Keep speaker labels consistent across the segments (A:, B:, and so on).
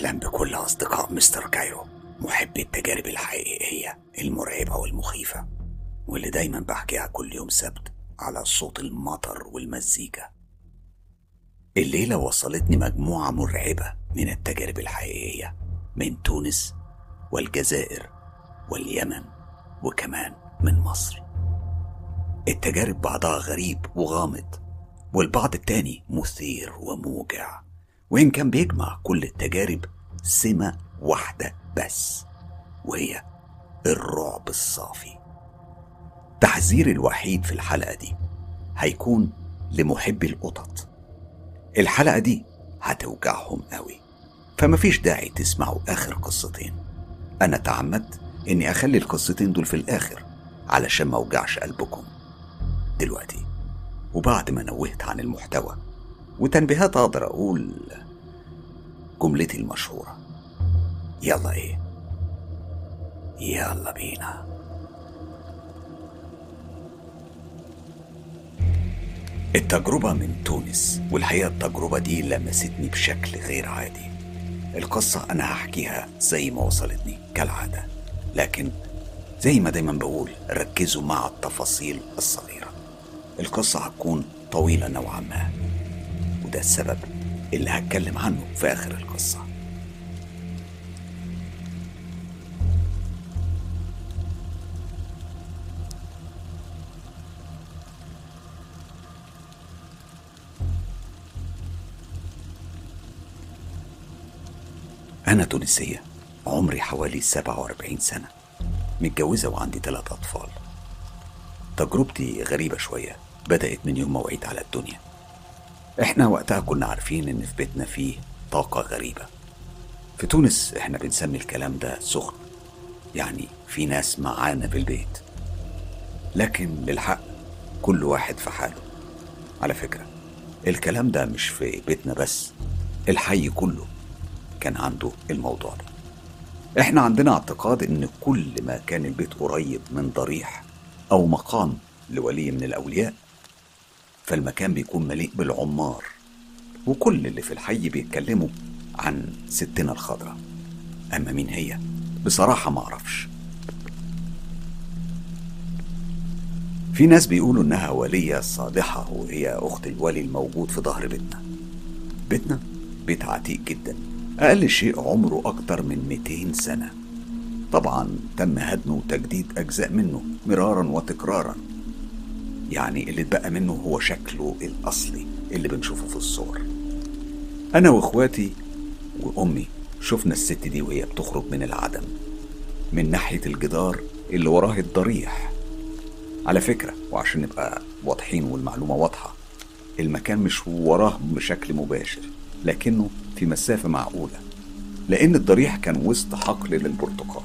A: أهلا بكل أصدقاء مستر كايرو محبي التجارب الحقيقية المرعبة والمخيفة واللي دايما بحكيها كل يوم سبت على صوت المطر والمزيكا الليلة وصلتني مجموعة مرعبة من التجارب الحقيقية من تونس والجزائر واليمن وكمان من مصر التجارب بعضها غريب وغامض والبعض التاني مثير وموجع وإن كان بيجمع كل التجارب سمة واحدة بس وهي الرعب الصافي تحذير الوحيد في الحلقة دي هيكون لمحبي القطط الحلقة دي هتوجعهم قوي فمفيش داعي تسمعوا آخر قصتين أنا تعمدت إني أخلي القصتين دول في الآخر علشان ما أوجعش قلبكم دلوقتي وبعد ما نوهت عن المحتوى وتنبيهات أقدر أقول جملتي المشهورة يلا إيه يلا بينا التجربة من تونس والحقيقة التجربة دي لمستني بشكل غير عادي القصة أنا هحكيها زي ما وصلتني كالعادة لكن زي ما دايما بقول ركزوا مع التفاصيل الصغيرة القصة هتكون طويلة نوعا ما وده السبب اللي هتكلم عنه في آخر القصة أنا تونسية عمري حوالي 47 سنة متجوزة وعندي ثلاث أطفال تجربتي غريبة شوية بدأت من يوم ما وعيت على الدنيا احنا وقتها كنا عارفين ان في بيتنا فيه طاقة غريبة في تونس احنا بنسمي الكلام ده سخن يعني في ناس معانا في البيت لكن للحق كل واحد في حاله على فكرة الكلام ده مش في بيتنا بس الحي كله كان عنده الموضوع ده احنا عندنا اعتقاد ان كل ما كان البيت قريب من ضريح او مقام لولي من الاولياء فالمكان بيكون مليء بالعمار وكل اللي في الحي بيتكلموا عن ستنا الخضراء اما مين هي بصراحه ما اعرفش في ناس بيقولوا انها وليه صالحه وهي اخت الولي الموجود في ظهر بيتنا بيتنا بيت عتيق جدا أقل شيء عمره أكتر من 200 سنة طبعا تم هدمه وتجديد أجزاء منه مرارا وتكرارا يعني اللي اتبقى منه هو شكله الأصلي اللي بنشوفه في الصور أنا وإخواتي وأمي شفنا الست دي وهي بتخرج من العدم من ناحية الجدار اللي وراه الضريح على فكرة وعشان نبقى واضحين والمعلومة واضحة المكان مش وراه بشكل مباشر لكنه في مسافة معقولة لأن الضريح كان وسط حقل للبرتقال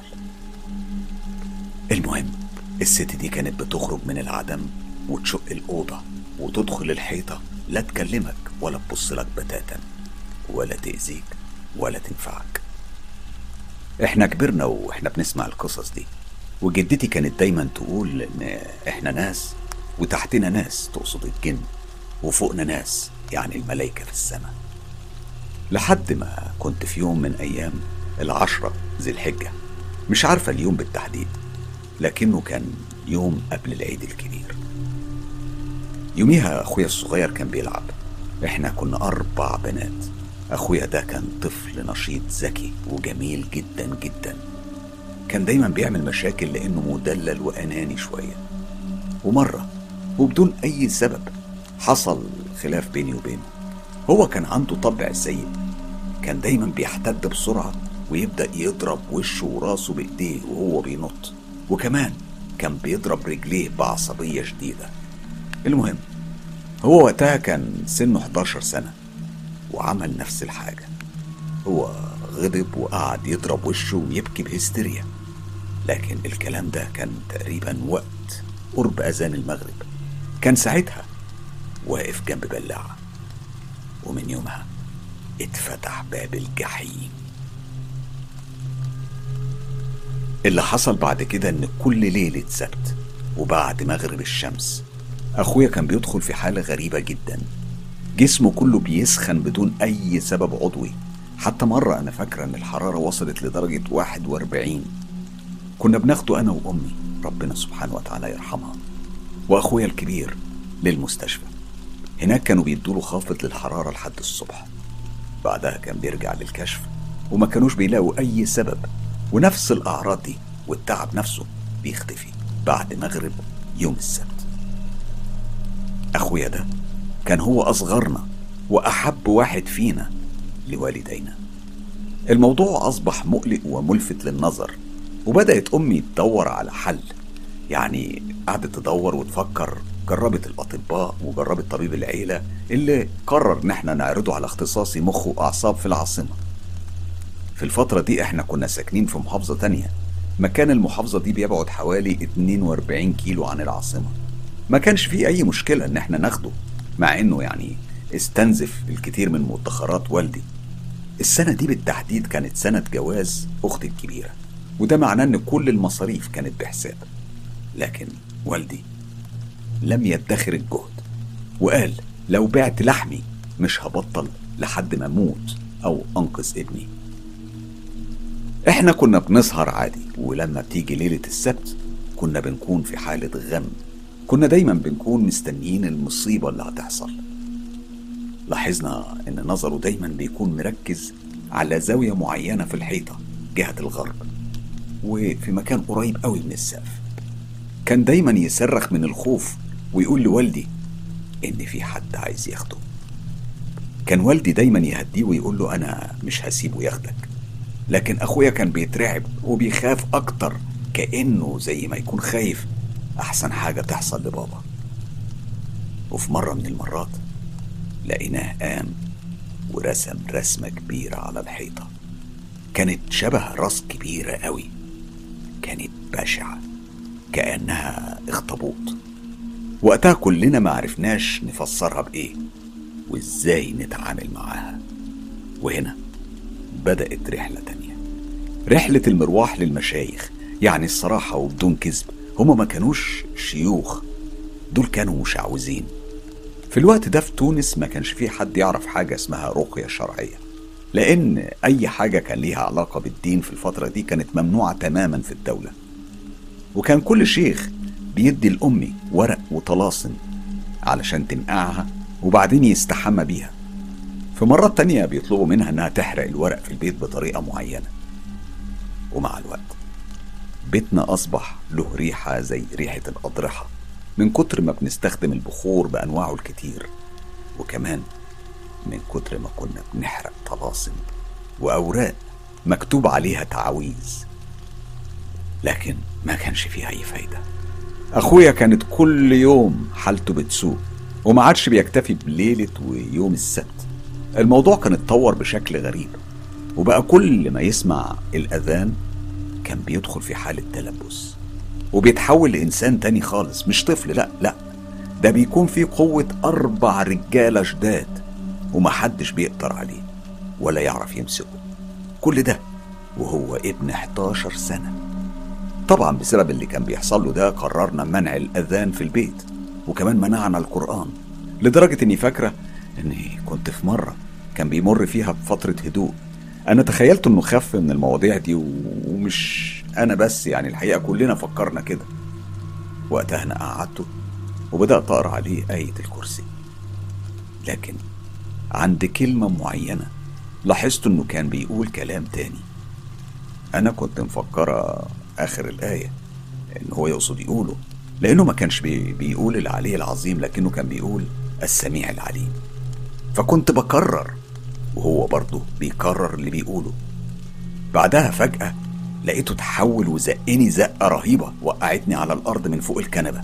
A: المهم الست دي كانت بتخرج من العدم وتشق الأوضة وتدخل الحيطة لا تكلمك ولا تبص لك بتاتا ولا تأذيك ولا تنفعك احنا كبرنا واحنا بنسمع القصص دي وجدتي كانت دايما تقول ان احنا ناس وتحتنا ناس تقصد الجن وفوقنا ناس يعني الملايكة في السماء لحد ما كنت في يوم من أيام العشرة ذي الحجة مش عارفة اليوم بالتحديد لكنه كان يوم قبل العيد الكبير يوميها أخويا الصغير كان بيلعب إحنا كنا أربع بنات أخويا ده كان طفل نشيط ذكي وجميل جدا جدا كان دايما بيعمل مشاكل لأنه مدلل وأناني شوية ومرة وبدون أي سبب حصل خلاف بيني وبينه هو كان عنده طبع سيء كان دايما بيحتد بسرعة ويبدأ يضرب وشه وراسه بإيديه وهو بينط وكمان كان بيضرب رجليه بعصبية شديدة المهم هو وقتها كان سنه 11 سنة وعمل نفس الحاجة هو غضب وقعد يضرب وشه ويبكي بهستيريا لكن الكلام ده كان تقريبا وقت قرب أذان المغرب كان ساعتها واقف جنب بلاعة ومن يومها اتفتح باب الجحيم اللي حصل بعد كده ان كل ليلة سبت وبعد مغرب الشمس اخويا كان بيدخل في حالة غريبة جدا جسمه كله بيسخن بدون اي سبب عضوي حتى مرة أنا فاكرة إن الحرارة وصلت لدرجة 41 كنا بناخده أنا وأمي ربنا سبحانه وتعالى يرحمها وأخويا الكبير للمستشفى هناك كانوا بيدوله خافض للحرارة لحد الصبح بعدها كان بيرجع للكشف وما كانوش بيلاقوا أي سبب ونفس الأعراض دي والتعب نفسه بيختفي بعد مغرب يوم السبت أخويا ده كان هو أصغرنا وأحب واحد فينا لوالدينا الموضوع أصبح مقلق وملفت للنظر وبدأت أمي تدور على حل يعني قعدت تدور وتفكر جربت الأطباء وجربت طبيب العيلة اللي قرر إن احنا نعرضه على اختصاصي مخ وأعصاب في العاصمة في الفترة دي احنا كنا ساكنين في محافظة تانية مكان المحافظة دي بيبعد حوالي 42 كيلو عن العاصمة ما كانش فيه أي مشكلة إن احنا ناخده مع إنه يعني استنزف الكثير من مدخرات والدي السنة دي بالتحديد كانت سنة جواز أختي الكبيرة وده معناه إن كل المصاريف كانت بحساب لكن والدي لم يدخر الجهد وقال لو بعت لحمي مش هبطل لحد ما اموت او انقذ ابني احنا كنا بنسهر عادي ولما بتيجي ليلة السبت كنا بنكون في حالة غم كنا دايما بنكون مستنيين المصيبة اللي هتحصل لاحظنا ان نظره دايما بيكون مركز على زاوية معينة في الحيطة جهة الغرب وفي مكان قريب قوي من السقف كان دايما يصرخ من الخوف ويقول لوالدي إن في حد عايز ياخده كان والدي دايما يهديه ويقول له أنا مش هسيبه ياخدك لكن أخويا كان بيترعب وبيخاف أكتر كأنه زي ما يكون خايف أحسن حاجة تحصل لبابا وفي مرة من المرات لقيناه قام ورسم رسمة كبيرة على الحيطة كانت شبه راس كبيرة قوي كانت بشعة كأنها اخطبوط وقتها كلنا ما عرفناش نفسرها بإيه وإزاي نتعامل معاها وهنا بدأت رحلة تانية رحلة المرواح للمشايخ يعني الصراحة وبدون كذب هما ما كانوش شيوخ دول كانوا مشعوذين في الوقت ده في تونس ما كانش فيه حد يعرف حاجة اسمها رقية شرعية لأن أي حاجة كان ليها علاقة بالدين في الفترة دي كانت ممنوعة تماما في الدولة وكان كل شيخ بيدي لأمي ورق وطلاسم علشان تنقعها وبعدين يستحمى بيها في مرات تانية بيطلبوا منها إنها تحرق الورق في البيت بطريقة معينة ومع الوقت بيتنا أصبح له ريحة زي ريحة الأضرحة من كتر ما بنستخدم البخور بأنواعه الكتير وكمان من كتر ما كنا بنحرق طلاسم وأوراق مكتوب عليها تعاويذ لكن ما كانش فيها أي فايدة أخويا كانت كل يوم حالته بتسوء وما عادش بيكتفي بليلة ويوم السبت الموضوع كان اتطور بشكل غريب وبقى كل ما يسمع الأذان كان بيدخل في حالة تلبس وبيتحول لإنسان تاني خالص مش طفل لا لا ده بيكون في قوة أربع رجالة جداد ومحدش بيقدر عليه ولا يعرف يمسكه كل ده وهو ابن 11 سنة طبعا بسبب اللي كان بيحصل له ده قررنا منع الأذان في البيت وكمان منعنا القرآن لدرجة إني فاكرة إني كنت في مرة كان بيمر فيها بفترة هدوء أنا تخيلت إنه خف من المواضيع دي ومش أنا بس يعني الحقيقة كلنا فكرنا كده وقتها أنا قعدته وبدأت أقرأ عليه آية الكرسي لكن عند كلمة معينة لاحظت إنه كان بيقول كلام تاني أنا كنت مفكرة آخر الآية إن هو يقصد يقوله لأنه ما كانش بي بيقول العلي العظيم لكنه كان بيقول السميع العليم فكنت بكرر وهو برضه بيكرر اللي بيقوله بعدها فجأة لقيته تحول وزقني زقة رهيبة وقعتني على الأرض من فوق الكنبة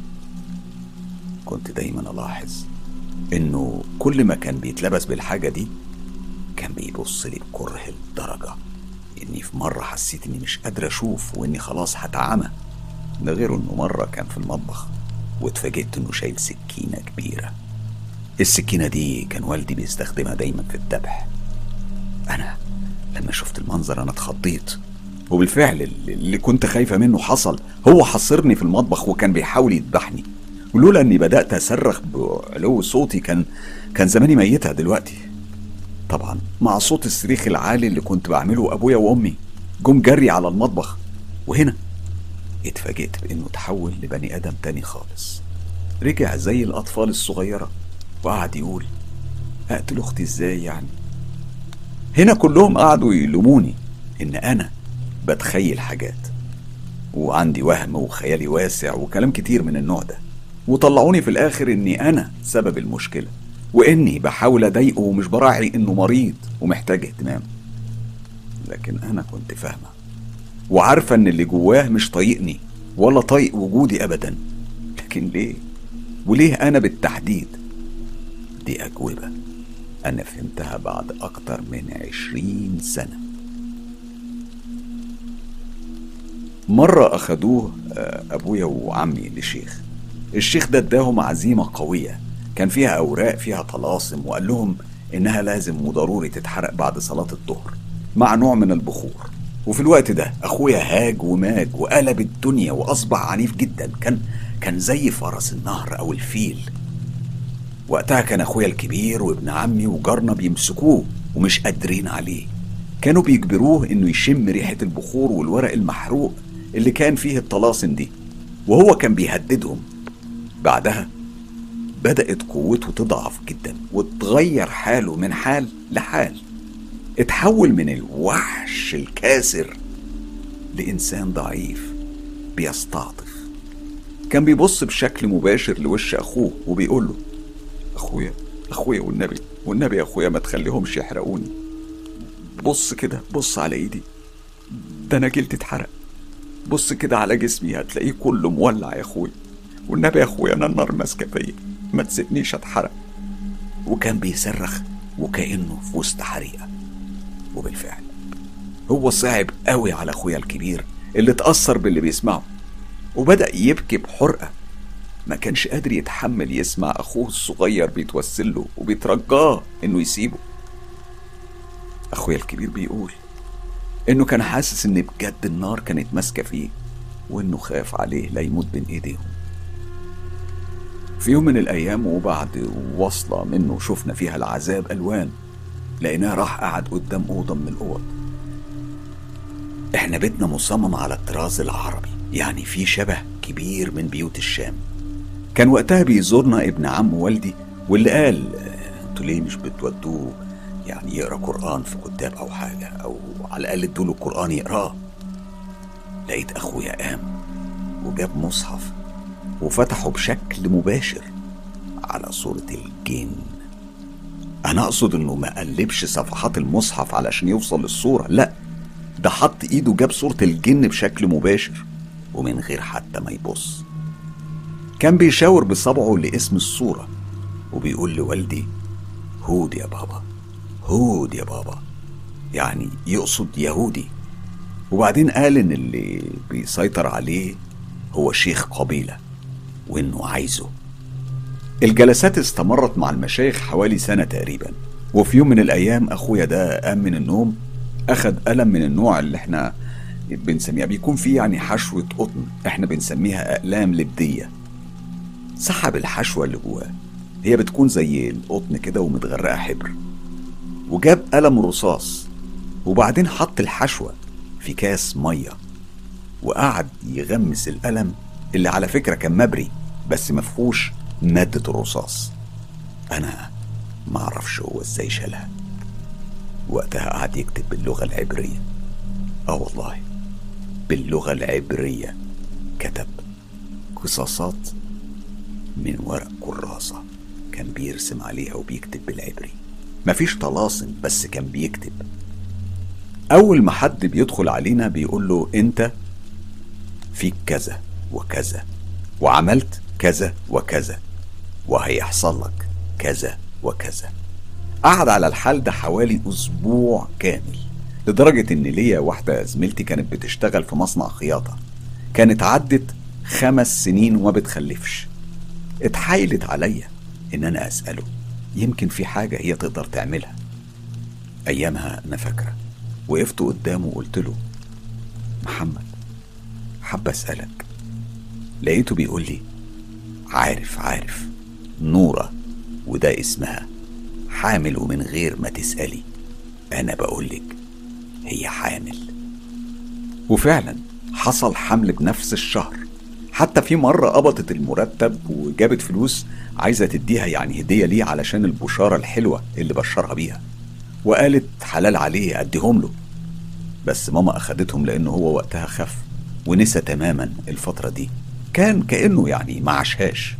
A: كنت دايما ألاحظ إنه كل ما كان بيتلبس بالحاجة دي كان بيبص لي بكره الدرجة إني في مرة حسيت إني مش قادر أشوف وإني خلاص هتعمى ده غير إنه مرة كان في المطبخ واتفاجئت إنه شايل سكينة كبيرة السكينة دي كان والدي بيستخدمها دايما في الذبح أنا لما شفت المنظر أنا اتخضيت وبالفعل اللي كنت خايفة منه حصل هو حصرني في المطبخ وكان بيحاول يذبحني ولولا اني بدأت اصرخ بعلو صوتي كان كان زماني ميتة دلوقتي طبعا مع صوت الصريخ العالي اللي كنت بعمله ابويا وامي جم جري على المطبخ وهنا اتفاجئت بانه تحول لبني ادم تاني خالص رجع زي الاطفال الصغيره وقعد يقول اقتل اختي ازاي يعني هنا كلهم قعدوا يلوموني ان انا بتخيل حاجات وعندي وهم وخيالي واسع وكلام كتير من النوع ده وطلعوني في الاخر اني انا سبب المشكله واني بحاول اضايقه ومش براعي انه مريض ومحتاج اهتمام لكن انا كنت فاهمه وعارفه ان اللي جواه مش طايقني ولا طايق وجودي ابدا لكن ليه وليه انا بالتحديد دي اجوبه انا فهمتها بعد اكتر من عشرين سنه مرة أخدوه آه، أبويا وعمي لشيخ الشيخ ده اداهم عزيمة قوية كان فيها أوراق فيها طلاسم وقال لهم إنها لازم وضروري تتحرق بعد صلاة الظهر مع نوع من البخور وفي الوقت ده أخويا هاج وماج وقلب الدنيا وأصبح عنيف جدا كان كان زي فرس النهر أو الفيل وقتها كان أخويا الكبير وابن عمي وجارنا بيمسكوه ومش قادرين عليه كانوا بيجبروه إنه يشم ريحة البخور والورق المحروق اللي كان فيه الطلاسم دي وهو كان بيهددهم بعدها بدأت قوته تضعف جدا وتغير حاله من حال لحال اتحول من الوحش الكاسر لإنسان ضعيف بيستعطف كان بيبص بشكل مباشر لوش أخوه وبيقول له أخويا أخويا والنبي والنبي يا أخويا ما تخليهمش يحرقوني بص كده بص على إيدي ده أنا جلدي اتحرق بص كده على جسمي هتلاقيه كله مولع يا أخويا والنبي يا أخويا أنا النار ماسكة فيا ما تسيبنيش أتحرق وكان بيصرخ وكأنه في وسط حريقة وبالفعل هو صعب قوي على أخويا الكبير اللي اتأثر باللي بيسمعه وبدأ يبكي بحرقة ما كانش قادر يتحمل يسمع أخوه الصغير بيتوسل له وبيترجاه إنه يسيبه أخويا الكبير بيقول إنه كان حاسس إن بجد النار كانت ماسكة فيه وإنه خاف عليه لا يموت بين إيديهم في يوم من الأيام وبعد وصلة منه شفنا فيها العذاب ألوان لقيناه راح قعد قدام أوضة من الأوض إحنا بيتنا مصمم على الطراز العربي يعني في شبه كبير من بيوت الشام كان وقتها بيزورنا ابن عم والدي واللي قال آه، انتوا ليه مش بتودوه يعني يقرا قرآن في كتاب أو حاجة أو على الأقل ادوله القرآن يقراه لقيت أخويا قام وجاب مصحف وفتحه بشكل مباشر على صورة الجن أنا أقصد إنه ما قلبش صفحات المصحف علشان يوصل للصورة لأ ده حط إيده جاب صورة الجن بشكل مباشر ومن غير حتى ما يبص كان بيشاور بصبعه لاسم الصورة وبيقول لوالدي هود يا بابا هود يا بابا يعني يقصد يهودي وبعدين قال إن اللي بيسيطر عليه هو شيخ قبيلة وإنه عايزه الجلسات استمرت مع المشايخ حوالي سنة تقريبا وفي يوم من الأيام أخويا ده قام من النوم أخد قلم من النوع اللي احنا بنسميها بيكون فيه يعني حشوة قطن احنا بنسميها أقلام لبدية سحب الحشوة اللي جواه هي بتكون زي القطن كده ومتغرقة حبر وجاب قلم رصاص وبعدين حط الحشوة في كاس مية وقعد يغمس القلم اللي على فكرة كان مبري بس مفهوش مادة الرصاص أنا معرفش هو ازاي شالها وقتها قعد يكتب باللغة العبرية اه والله باللغة العبرية كتب قصاصات من ورق كراسة كان بيرسم عليها وبيكتب بالعبري مفيش طلاسم بس كان بيكتب أول ما حد بيدخل علينا بيقول له أنت فيك كذا وكذا وعملت كذا وكذا وهيحصل لك كذا وكذا قعد على الحال ده حوالي أسبوع كامل لدرجة إن ليا واحدة زميلتي كانت بتشتغل في مصنع خياطة كانت عدت خمس سنين وما بتخلفش اتحايلت عليا إن أنا أسأله يمكن في حاجة هي تقدر تعملها أيامها أنا فاكرة وقفت قدامه وقلت له محمد حب أسألك لقيته بيقول لي عارف عارف نورة وده اسمها حامل ومن غير ما تسألي أنا بقولك هي حامل وفعلا حصل حمل بنفس الشهر حتى في مرة قبضت المرتب وجابت فلوس عايزة تديها يعني هدية ليه علشان البشارة الحلوة اللي بشرها بيها وقالت حلال عليه أديهم له بس ماما أخدتهم لأنه هو وقتها خف ونسى تماما الفترة دي كان كأنه يعني ما عاشهاش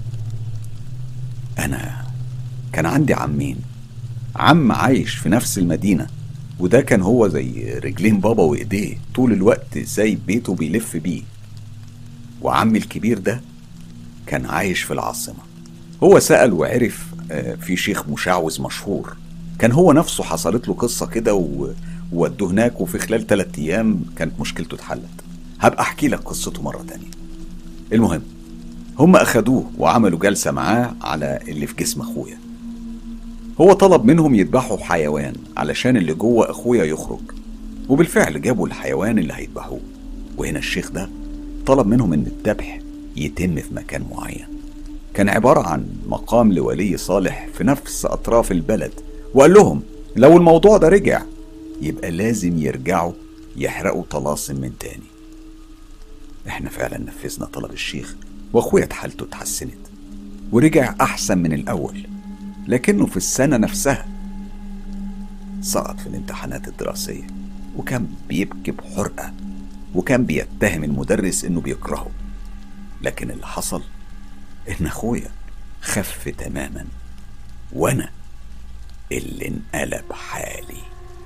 A: أنا كان عندي عمين عم عايش في نفس المدينة وده كان هو زي رجلين بابا وإيديه طول الوقت زي بيته بيلف بيه وعمي الكبير ده كان عايش في العاصمة هو سأل وعرف آه، في شيخ مشعوذ مشهور كان هو نفسه حصلت له قصة كده وودوه هناك وفي خلال ثلاثة أيام كانت مشكلته اتحلت هبقى أحكي لك قصته مرة تانية المهم هم أخدوه وعملوا جلسة معاه على اللي في جسم أخويا هو طلب منهم يذبحوا حيوان علشان اللي جوه أخويا يخرج وبالفعل جابوا الحيوان اللي هيذبحوه وهنا الشيخ ده طلب منهم إن الذبح يتم في مكان معين كان عبارة عن مقام لولي صالح في نفس أطراف البلد وقال لهم لو الموضوع ده رجع يبقى لازم يرجعوا يحرقوا طلاسم من تاني احنا فعلا نفذنا طلب الشيخ واخويا حالته اتحسنت ورجع احسن من الاول لكنه في السنه نفسها سقط في الامتحانات الدراسيه وكان بيبكي بحرقه وكان بيتهم المدرس انه بيكرهه لكن اللي حصل ان اخويا خف تماما وانا اللي انقلب حالي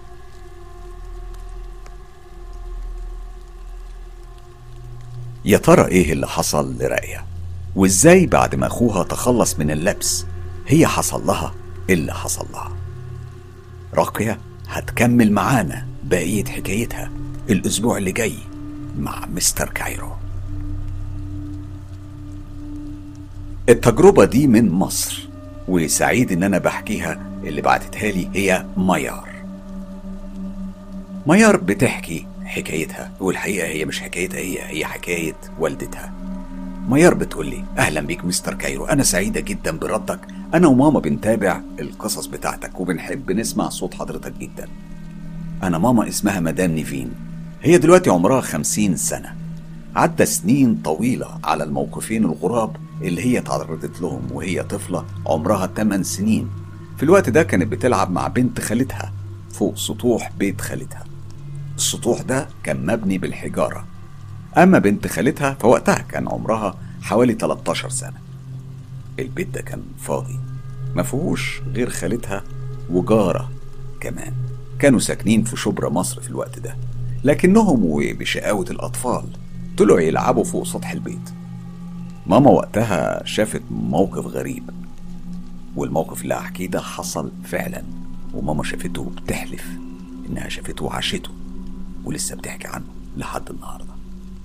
A: يا ترى ايه اللي حصل لرأية وازاي بعد ما اخوها تخلص من اللبس هي حصل لها اللي حصل لها راقية هتكمل معانا بقية حكايتها الأسبوع اللي جاي مع مستر كايرو التجربة دي من مصر وسعيد إن أنا بحكيها اللي بعتتها لي هي ميار ميار بتحكي حكايتها والحقيقة هي مش حكايتها هي هي حكاية والدتها ميار بتقول لي أهلا بيك مستر كايرو أنا سعيدة جدا بردك أنا وماما بنتابع القصص بتاعتك وبنحب نسمع صوت حضرتك جدا أنا ماما اسمها مدام نيفين هي دلوقتي عمرها خمسين سنة عدى سنين طويلة على الموقفين الغراب اللي هي تعرضت لهم وهي طفلة عمرها 8 سنين في الوقت ده كانت بتلعب مع بنت خالتها فوق سطوح بيت خالتها السطوح ده كان مبني بالحجارة أما بنت خالتها فوقتها كان عمرها حوالي 13 سنة البيت ده كان فاضي ما فيهوش غير خالتها وجارة كمان كانوا ساكنين في شبرا مصر في الوقت ده لكنهم وبشقاوة الأطفال طلعوا يلعبوا فوق سطح البيت ماما وقتها شافت موقف غريب والموقف اللي هحكيه ده حصل فعلا وماما شافته بتحلف إنها شافته وعاشته ولسه بتحكي عنه لحد النهارده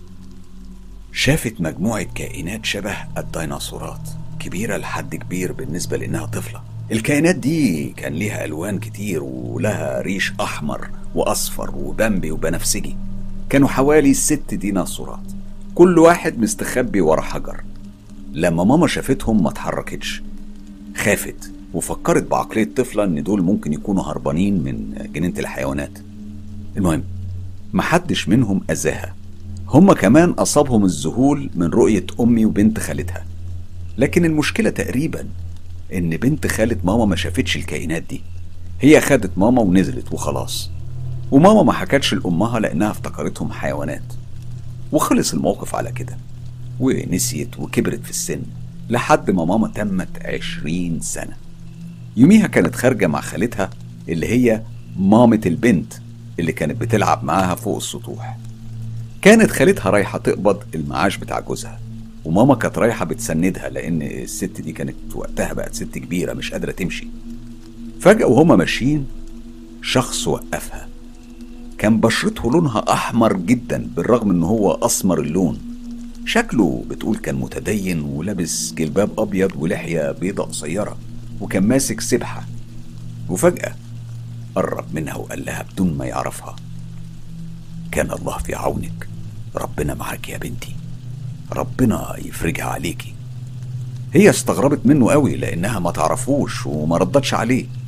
A: شافت مجموعة كائنات شبه الديناصورات كبيرة لحد كبير بالنسبة لأنها طفلة الكائنات دي كان ليها ألوان كتير ولها ريش أحمر وأصفر وبمبي وبنفسجي كانوا حوالي ست ديناصورات كل واحد مستخبي ورا حجر لما ماما شافتهم ما اتحركتش خافت وفكرت بعقلية طفلة إن دول ممكن يكونوا هربانين من جنينة الحيوانات المهم محدش منهم أذاها هما كمان أصابهم الذهول من رؤية أمي وبنت خالتها لكن المشكلة تقريبا إن بنت خالة ماما ما شافتش الكائنات دي هي خدت ماما ونزلت وخلاص وماما ما حكتش لأمها لأنها افتكرتهم حيوانات وخلص الموقف على كده ونسيت وكبرت في السن لحد ما ماما تمت عشرين سنة يوميها كانت خارجة مع خالتها اللي هي مامة البنت اللي كانت بتلعب معاها فوق السطوح كانت خالتها رايحة تقبض المعاش بتاع جوزها وماما كانت رايحة بتسندها لأن الست دي كانت وقتها بقت ست كبيرة مش قادرة تمشي فجأة وهما ماشيين شخص وقفها كان بشرته لونها أحمر جدا بالرغم إن هو أسمر اللون شكله بتقول كان متدين ولابس جلباب أبيض ولحية بيضة قصيرة وكان ماسك سبحة وفجأة قرب منها وقال لها بدون ما يعرفها كان الله في عونك ربنا معاك يا بنتي ربنا يفرجها عليكي هي استغربت منه قوي لانها ما تعرفوش وما ردتش عليه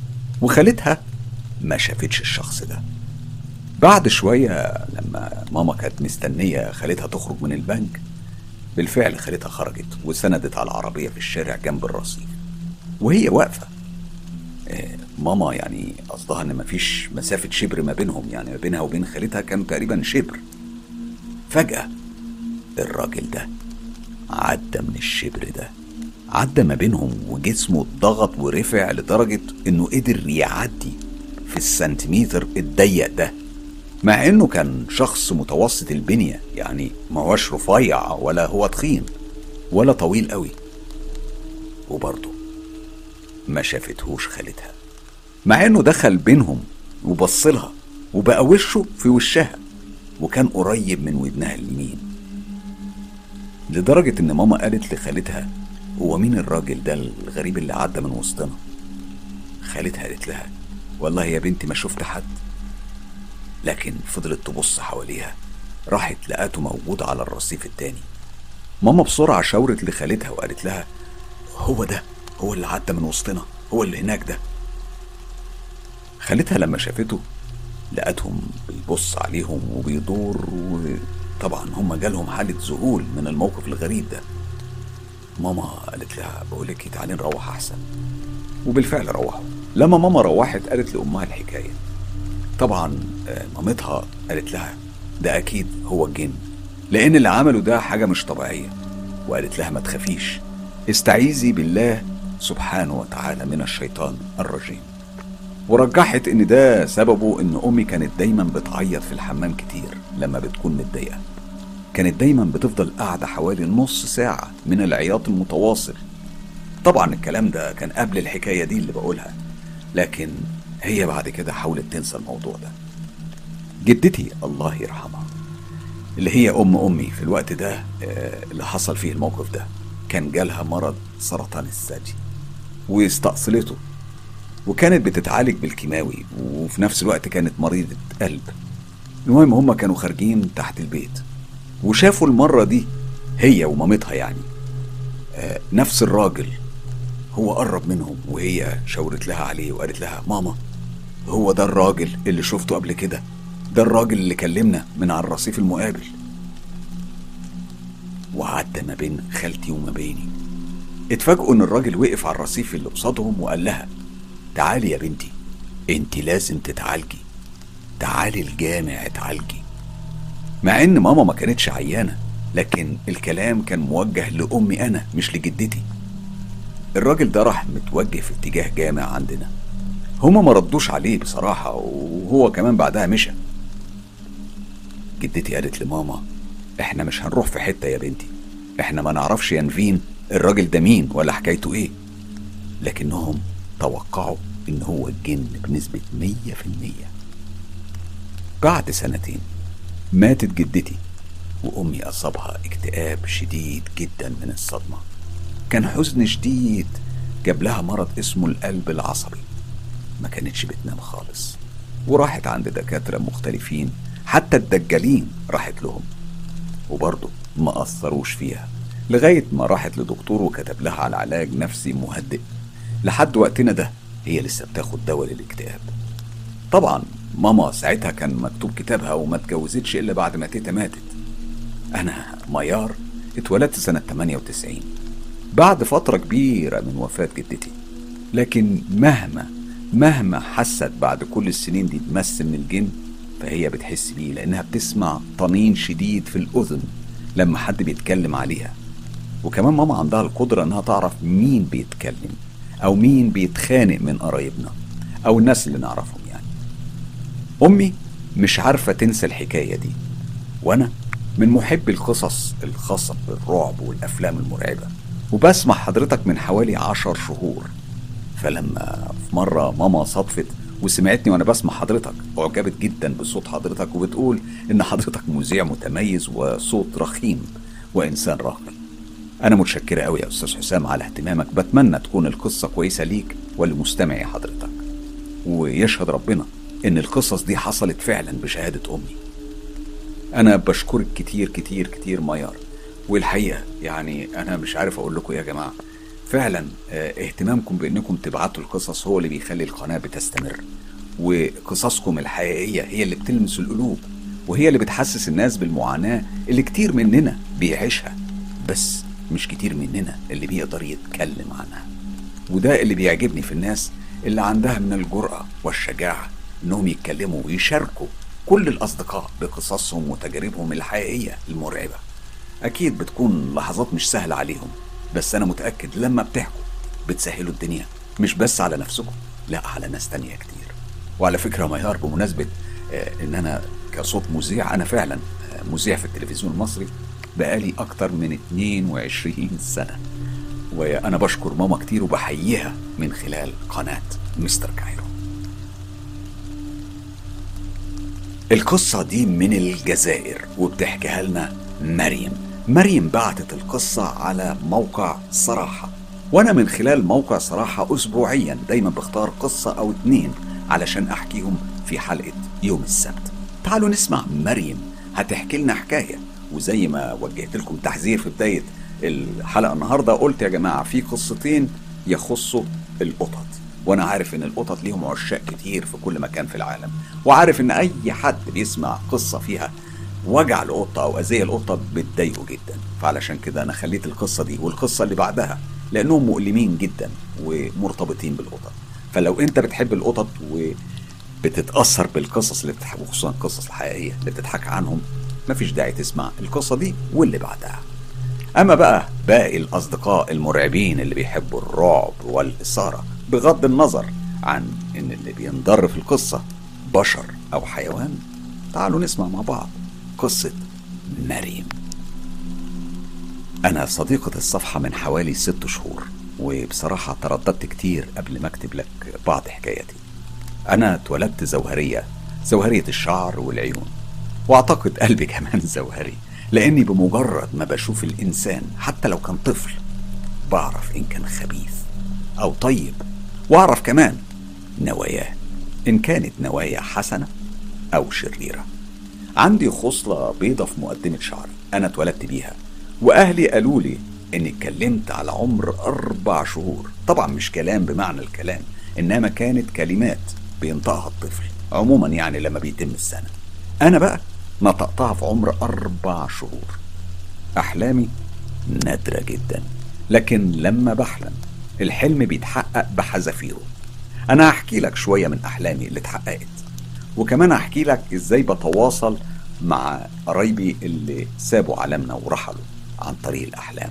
A: وخالتها ما شافتش الشخص ده بعد شوية لما ماما كانت مستنية خالتها تخرج من البنك بالفعل خالتها خرجت وسندت على العربية في الشارع جنب الرصيف وهي واقفة آه، ماما يعني قصدها ان مفيش مسافة شبر ما بينهم يعني ما بينها وبين خالتها كانوا تقريبا شبر فجأة الراجل ده عدى من الشبر ده عدى ما بينهم وجسمه اتضغط ورفع لدرجة انه قدر يعدي في السنتيمتر الضيق ده مع انه كان شخص متوسط البنية يعني ما هوش رفيع ولا هو تخين ولا طويل قوي وبرضه ما شافتهوش خالتها مع انه دخل بينهم وبصلها وبقى وشه في وشها وكان قريب من ودنها اليمين لدرجة ان ماما قالت لخالتها هو مين الراجل ده الغريب اللي عدى من وسطنا خالتها قالت لها والله يا بنتي ما شفت حد لكن فضلت تبص حواليها راحت لقاته موجود على الرصيف التاني ماما بسرعة شاورت لخالتها وقالت لها هو ده هو اللي عدى من وسطنا هو اللي هناك ده خالتها لما شافته لقتهم بيبص عليهم وبيدور وطبعا هم جالهم حالة ذهول من الموقف الغريب ده ماما قالت لها بقولك تعالي نروح أحسن وبالفعل روحوا لما ماما روحت قالت لأمها الحكاية طبعا آه، مامتها قالت لها ده أكيد هو الجن لأن اللي عمله ده حاجة مش طبيعية وقالت لها ما تخافيش استعيذي بالله سبحانه وتعالى من الشيطان الرجيم ورجحت ان ده سببه ان امي كانت دايما بتعيط في الحمام كتير لما بتكون متضايقه كانت دايما بتفضل قاعده حوالي نص ساعه من العياط المتواصل طبعا الكلام ده كان قبل الحكايه دي اللي بقولها لكن هي بعد كده حاولت تنسى الموضوع ده جدتي الله يرحمها اللي هي ام امي في الوقت ده آه، اللي حصل فيه الموقف ده كان جالها مرض سرطان الثدي واستأصلته وكانت بتتعالج بالكيماوي وفي نفس الوقت كانت مريضة قلب المهم هما كانوا خارجين تحت البيت وشافوا المرة دي هي ومامتها يعني آه نفس الراجل هو قرب منهم وهي شاورت لها عليه وقالت لها ماما هو ده الراجل اللي شفته قبل كده ده الراجل اللي كلمنا من على الرصيف المقابل وعدى ما بين خالتي وما بيني اتفاجئوا ان الراجل وقف على الرصيف اللي قصادهم وقال لها تعالي يا بنتي انت لازم تتعالجي تعالي الجامع اتعالجي مع ان ماما ما كانتش عيانه لكن الكلام كان موجه لامي انا مش لجدتي الراجل ده راح متوجه في اتجاه جامع عندنا هما ما ردوش عليه بصراحة وهو كمان بعدها مشى جدتي قالت لماما احنا مش هنروح في حتة يا بنتي احنا ما نعرفش ينفين الراجل ده مين ولا حكايته ايه لكنهم توقعوا ان هو الجن بنسبة مية في المية بعد سنتين ماتت جدتي وامي اصابها اكتئاب شديد جدا من الصدمة كان حزن شديد جاب لها مرض اسمه القلب العصبي ما كانتش بتنام خالص وراحت عند دكاترة مختلفين حتى الدجالين راحت لهم وبرضه ما أثروش فيها لغاية ما راحت لدكتور وكتب لها على علاج نفسي مهدئ لحد وقتنا ده هي لسه بتاخد دواء للاكتئاب طبعا ماما ساعتها كان مكتوب كتابها وما اتجوزتش إلا بعد ما تيتا ماتت أنا ميار اتولدت سنة 98 بعد فترة كبيرة من وفاة جدتي لكن مهما مهما حست بعد كل السنين دي تمس من الجن فهي بتحس بيه لأنها بتسمع طنين شديد في الأذن لما حد بيتكلم عليها وكمان ماما عندها القدرة إنها تعرف مين بيتكلم أو مين بيتخانق من قرايبنا أو الناس اللي نعرفهم يعني أمي مش عارفة تنسى الحكاية دي وأنا من محبي القصص الخاصة بالرعب والأفلام المرعبة وبسمع حضرتك من حوالي عشر شهور فلما في مرة ماما صدفت وسمعتني وانا بسمع حضرتك اعجبت جدا بصوت حضرتك وبتقول ان حضرتك مذيع متميز وصوت رخيم وانسان راقي انا متشكرة قوي يا استاذ حسام على اهتمامك بتمنى تكون القصة كويسة ليك ولمستمعي حضرتك ويشهد ربنا ان القصص دي حصلت فعلا بشهادة امي انا بشكرك كتير كتير كتير ميار والحقيقة يعني انا مش عارف اقول لكم يا جماعة فعلا آه، اهتمامكم بانكم تبعتوا القصص هو اللي بيخلي القناه بتستمر وقصصكم الحقيقيه هي اللي بتلمس القلوب وهي اللي بتحسس الناس بالمعاناه اللي كتير مننا بيعيشها بس مش كتير مننا اللي بيقدر يتكلم عنها وده اللي بيعجبني في الناس اللي عندها من الجرأة والشجاعة إنهم يتكلموا ويشاركوا كل الأصدقاء بقصصهم وتجاربهم الحقيقية المرعبة أكيد بتكون لحظات مش سهلة عليهم بس أنا متأكد لما بتحكوا بتسهلوا الدنيا مش بس على نفسكم لا على ناس تانية كتير وعلى فكرة ميار بمناسبة آه، إن أنا كصوت مذيع أنا فعلا آه، مذيع في التلفزيون المصري بقالي أكتر من 22 سنة وأنا بشكر ماما كتير وبحييها من خلال قناة مستر كايرو القصة دي من الجزائر وبتحكيها لنا مريم مريم بعتت القصة على موقع صراحة وأنا من خلال موقع صراحة أسبوعيا دايما بختار قصة أو اتنين علشان أحكيهم في حلقة يوم السبت تعالوا نسمع مريم هتحكي لنا حكاية وزي ما وجهت لكم تحذير في بداية الحلقة النهاردة قلت يا جماعة في قصتين يخصوا القطط وانا عارف ان القطط ليهم عشاق كتير في كل مكان في العالم وعارف ان اي حد بيسمع قصة فيها وجع القطة او اذية القطة بتضايقه جدا فعلشان كده انا خليت القصة دي والقصة اللي بعدها لانهم مؤلمين جدا ومرتبطين بالقطط فلو انت بتحب القطط وبتتأثر بالقصص اللي بتضحك وخصوصا القصص الحقيقية اللي بتضحك عنهم مفيش داعي تسمع القصة دي واللي بعدها أما بقى باقي الأصدقاء المرعبين اللي بيحبوا الرعب والإثارة بغض النظر عن إن اللي بينضر في القصة بشر أو حيوان تعالوا نسمع مع بعض قصة مريم أنا صديقة الصفحة من حوالي ست شهور وبصراحة ترددت كتير قبل ما أكتب لك بعض حكاياتي أنا اتولدت زوهرية زوهرية الشعر والعيون وأعتقد قلبي كمان زوهري لأني بمجرد ما بشوف الإنسان حتى لو كان طفل بعرف إن كان خبيث أو طيب وأعرف كمان نواياه إن كانت نوايا حسنة أو شريرة عندي خصلة بيضة في مقدمة شعري أنا اتولدت بيها وأهلي قالوا لي إني اتكلمت على عمر أربع شهور طبعا مش كلام بمعنى الكلام إنما كانت كلمات بينطقها الطفل عموما يعني لما بيتم السنة أنا بقى نطقتها في عمر أربع شهور أحلامي نادرة جدا لكن لما بحلم الحلم بيتحقق بحذافيره أنا هحكي لك شوية من أحلامي اللي اتحققت وكمان هحكي لك إزاي بتواصل مع قرايبي اللي سابوا عالمنا ورحلوا عن طريق الأحلام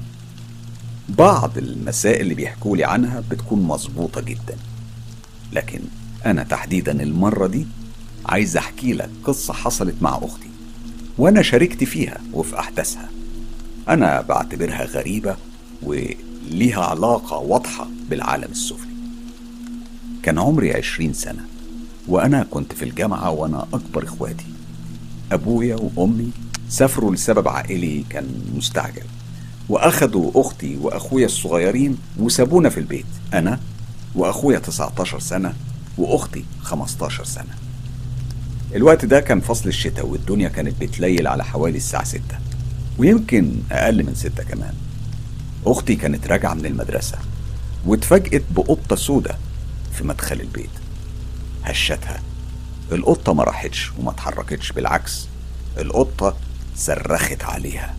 A: بعض المسائل اللي بيحكوا لي عنها بتكون مظبوطة جدا لكن أنا تحديدا المرة دي عايز أحكي لك قصة حصلت مع أختي وأنا شاركت فيها وفي أحداثها أنا بعتبرها غريبة وليها علاقة واضحة بالعالم السفلي كان عمري عشرين سنة وأنا كنت في الجامعة وأنا أكبر إخواتي أبويا وأمي سافروا لسبب عائلي كان مستعجل وأخدوا أختي وأخويا الصغيرين وسابونا في البيت أنا وأخويا 19 سنة وأختي 15 سنة الوقت ده كان فصل الشتاء والدنيا كانت بتليل على حوالي الساعة ستة ويمكن أقل من ستة كمان أختي كانت راجعة من المدرسة واتفاجئت بقطة سودة في مدخل البيت هشتها القطة ما راحتش وما اتحركتش بالعكس القطة صرخت عليها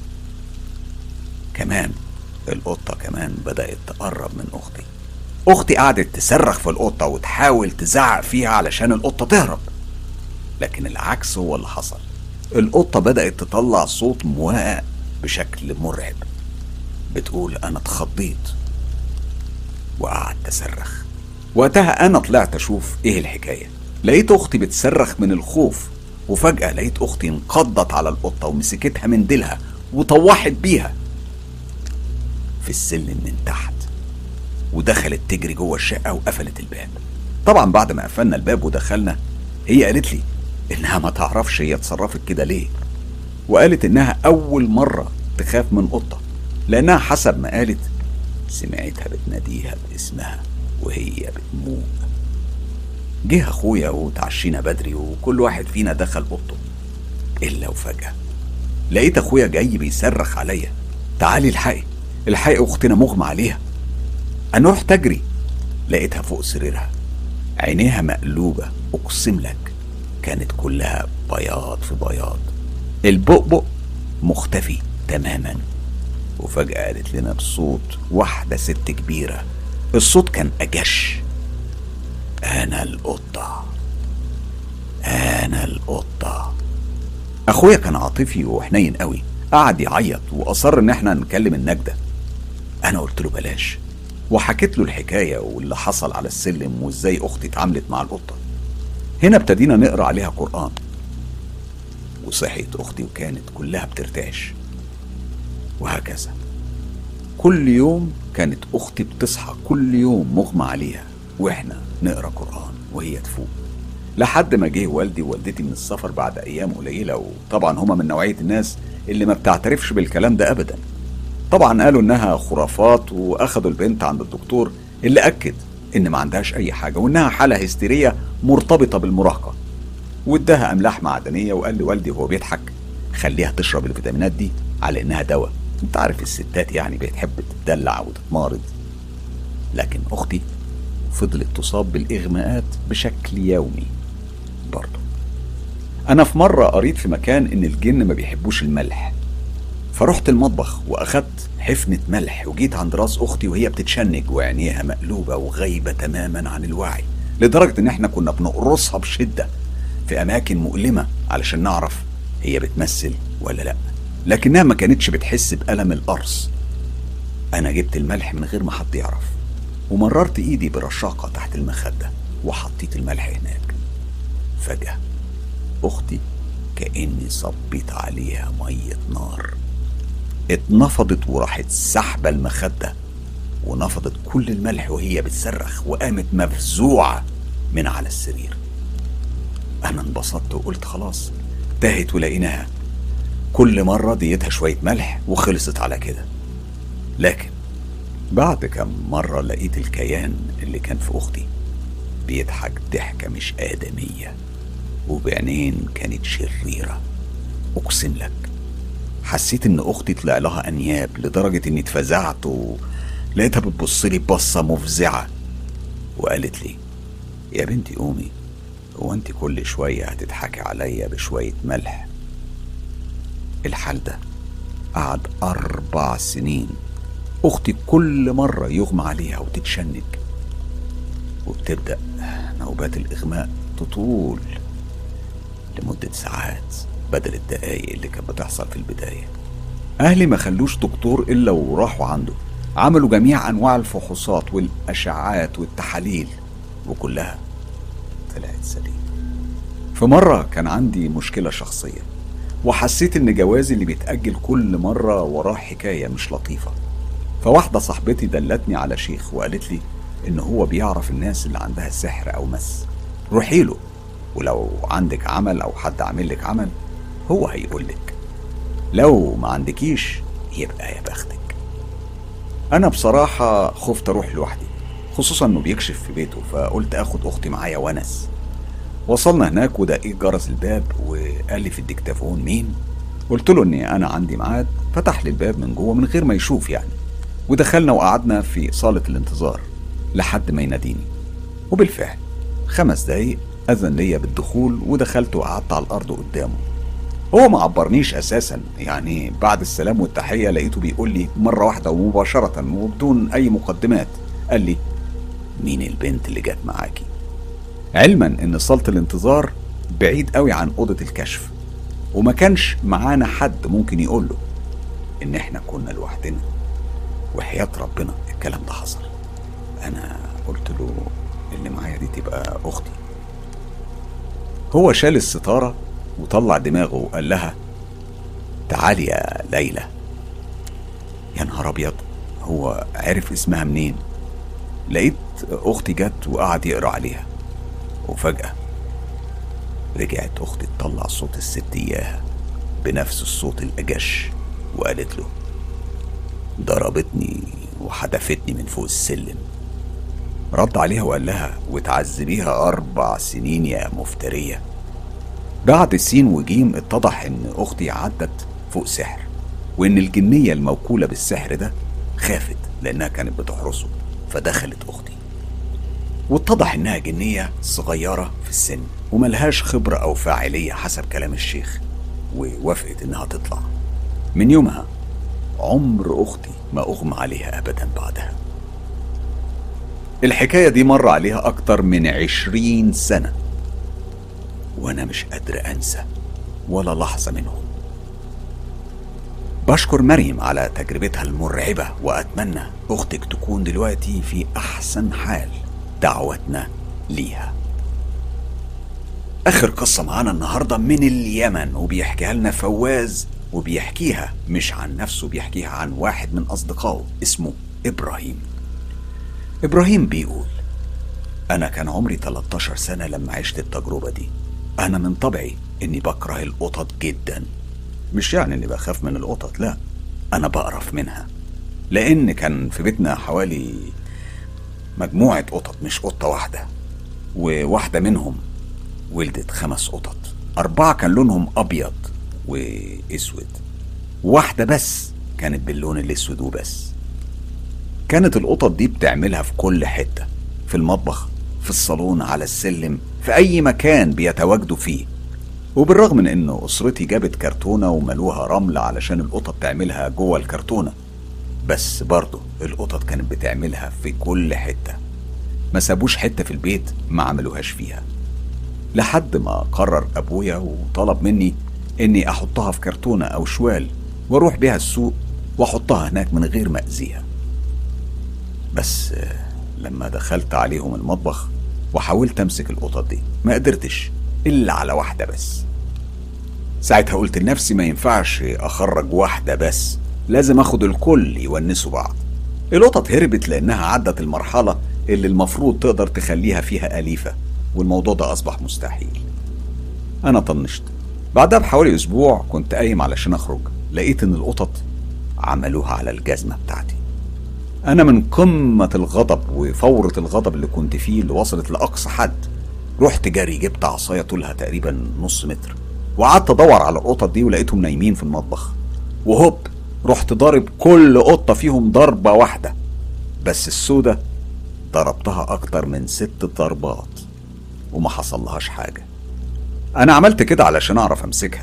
A: كمان القطة كمان بدأت تقرب من أختي أختي قعدت تصرخ في القطة وتحاول تزعق فيها علشان القطة تهرب لكن العكس هو اللي حصل القطة بدأت تطلع صوت مواء بشكل مرعب بتقول أنا اتخضيت وقعدت أصرخ وقتها أنا طلعت أشوف إيه الحكاية لقيت أختي بتصرخ من الخوف وفجأة لقيت أختي انقضت على القطة ومسكتها من ديلها وطوحت بيها في السلم من تحت ودخلت تجري جوه الشقة وقفلت الباب طبعا بعد ما قفلنا الباب ودخلنا هي قالت لي إنها ما تعرفش هي اتصرفت كده ليه وقالت إنها أول مرة تخاف من قطة لأنها حسب ما قالت سمعتها بتناديها باسمها وهي بتموت جه أخويا وتعشينا بدري وكل واحد فينا دخل أوضته إلا وفجأة لقيت أخويا جاي بيصرخ عليا تعالي الحقي الحقي أختنا مغمى عليها انا رحت اجري لقيتها فوق سريرها عينيها مقلوبة اقسم لك كانت كلها بياض في بياض البؤبؤ مختفي تماما وفجأة قالت لنا بصوت واحدة ست كبيرة الصوت كان أجش أنا القطة أنا القطة أخويا كان عاطفي وحنين قوي قعد يعيط وأصر إن إحنا نكلم النجدة أنا قلت له بلاش وحكيت له الحكاية واللي حصل على السلم وإزاي أختي اتعاملت مع القطة هنا ابتدينا نقرأ عليها قرآن وصحيت أختي وكانت كلها بترتعش وهكذا كل يوم كانت أختي بتصحى كل يوم مغمى عليها وإحنا نقرأ قرآن وهي تفوق لحد ما جه والدي ووالدتي من السفر بعد أيام قليلة وطبعا هما من نوعية الناس اللي ما بتعترفش بالكلام ده أبدا طبعا قالوا إنها خرافات وأخدوا البنت عند الدكتور اللي أكد إن ما عندهاش أي حاجة وإنها حالة هستيرية مرتبطة بالمراهقة واداها أملاح معدنية وقال لوالدي وهو بيضحك خليها تشرب الفيتامينات دي على إنها دواء انت عارف الستات يعني بتحب تدلع وتتمارض لكن اختي فضلت تصاب بالاغماءات بشكل يومي برضه انا في مره قريت في مكان ان الجن ما بيحبوش الملح فرحت المطبخ واخدت حفنة ملح وجيت عند راس اختي وهي بتتشنج وعينيها مقلوبة وغايبة تماما عن الوعي لدرجة ان احنا كنا بنقرصها بشدة في اماكن مؤلمة علشان نعرف هي بتمثل ولا لأ لكنها ما كانتش بتحس بألم القرص أنا جبت الملح من غير ما حد يعرف ومررت إيدي برشاقة تحت المخدة وحطيت الملح هناك فجأة أختي كأني صبيت عليها مية نار اتنفضت وراحت سحبة المخدة ونفضت كل الملح وهي بتصرخ وقامت مفزوعة من على السرير أنا انبسطت وقلت خلاص تاهت ولقيناها كل مرة ديتها شوية ملح وخلصت على كده لكن بعد كم مرة لقيت الكيان اللي كان في أختي بيضحك ضحكة مش آدمية وبعينين كانت شريرة أقسم لك حسيت إن أختي طلع لها أنياب لدرجة إني اتفزعت ولقيتها بتبص لي بصة مفزعة وقالت لي يا بنتي قومي هو انت كل شوية هتضحكي عليا بشوية ملح الحال ده قعد أربع سنين أختي كل مرة يغمى عليها وتتشنج وبتبدأ نوبات الإغماء تطول لمدة ساعات بدل الدقايق اللي كانت بتحصل في البداية أهلي ما خلوش دكتور إلا وراحوا عنده عملوا جميع أنواع الفحوصات والأشعات والتحاليل وكلها طلعت سليمة في مرة كان عندي مشكلة شخصية وحسيت ان جوازي اللي بيتأجل كل مرة وراه حكاية مش لطيفة فواحدة صاحبتي دلتني على شيخ وقالت لي ان هو بيعرف الناس اللي عندها سحر او مس روحي له ولو عندك عمل او حد عامل لك عمل هو هيقول لك لو ما عندكيش يبقى يا بختك انا بصراحة خفت اروح لوحدي خصوصا انه بيكشف في بيته فقلت اخد اختي معايا ونس وصلنا هناك ودقيق جرس الباب وقال لي في الديكتافون مين قلت له اني انا عندي ميعاد فتح لي الباب من جوه من غير ما يشوف يعني ودخلنا وقعدنا في صالة الانتظار لحد ما يناديني وبالفعل خمس دقايق أذن ليا بالدخول ودخلت وقعدت على الأرض قدامه هو ما عبرنيش أساسا يعني بعد السلام والتحية لقيته بيقول لي مرة واحدة ومباشرة وبدون أي مقدمات قال لي مين البنت اللي جت معاكي علما ان صالة الانتظار بعيد قوي عن اوضة الكشف وما كانش معانا حد ممكن يقول له ان احنا كنا لوحدنا وحياة ربنا الكلام ده حصل انا قلت له اللي معايا دي تبقى اختي هو شال الستارة وطلع دماغه وقال لها تعالي يا ليلى يا نهار ابيض هو عرف اسمها منين لقيت اختي جت وقعد يقرا عليها وفجأة رجعت أختي تطلع صوت الست إياها بنفس الصوت الأجش وقالت له ضربتني وحدفتني من فوق السلم رد عليها وقال لها وتعذبيها أربع سنين يا مفترية بعد سين وجيم اتضح إن أختي عدت فوق سحر وإن الجنية الموكولة بالسحر ده خافت لأنها كانت بتحرسه فدخلت أختي واتضح إنها جنية صغيرة في السن وملهاش خبرة أو فاعلية حسب كلام الشيخ ووافقت إنها تطلع من يومها عمر أختي ما أغمى عليها أبدا بعدها الحكاية دي مر عليها أكتر من عشرين سنة وأنا مش قادر أنسى ولا لحظة منهم بشكر مريم على تجربتها المرعبة وأتمنى أختك تكون دلوقتي في أحسن حال دعوتنا ليها آخر قصة معانا النهاردة من اليمن وبيحكيها لنا فواز وبيحكيها مش عن نفسه بيحكيها عن واحد من أصدقائه اسمه إبراهيم إبراهيم بيقول أنا كان عمري 13 سنة لما عشت التجربة دي أنا من طبعي إني بكره القطط جدا مش يعني إني بخاف من القطط لا أنا بقرف منها لأن كان في بيتنا حوالي مجموعة قطط مش قطة واحدة وواحدة منهم ولدت خمس قطط أربعة كان لونهم أبيض وأسود واحدة بس كانت باللون الأسود وبس كانت القطط دي بتعملها في كل حتة في المطبخ في الصالون على السلم في أي مكان بيتواجدوا فيه وبالرغم من إنه أسرتي جابت كرتونة وملوها رمل علشان القطط تعملها جوه الكرتونة بس برضه القطط كانت بتعملها في كل حتة ما سابوش حتة في البيت ما عملوهاش فيها لحد ما قرر أبويا وطلب مني إني أحطها في كرتونة أو شوال وأروح بيها السوق وأحطها هناك من غير ما أذيها بس لما دخلت عليهم المطبخ وحاولت أمسك القطط دي ما قدرتش إلا على واحدة بس ساعتها قلت لنفسي ما ينفعش أخرج واحدة بس لازم أخد الكل يونسوا بعض القطط هربت لأنها عدت المرحلة اللي المفروض تقدر تخليها فيها أليفة والموضوع ده أصبح مستحيل أنا طنشت بعدها بحوالي أسبوع كنت قايم علشان أخرج لقيت إن القطط عملوها على الجزمة بتاعتي أنا من قمة الغضب وفورة الغضب اللي كنت فيه اللي وصلت لأقصى حد رحت جري جبت عصاية طولها تقريبا نص متر وقعدت أدور على القطط دي ولقيتهم نايمين في المطبخ وهوب رحت ضارب كل قطة فيهم ضربة واحدة بس السودة ضربتها أكتر من ست ضربات وما حصلهاش حاجة أنا عملت كده علشان أعرف أمسكها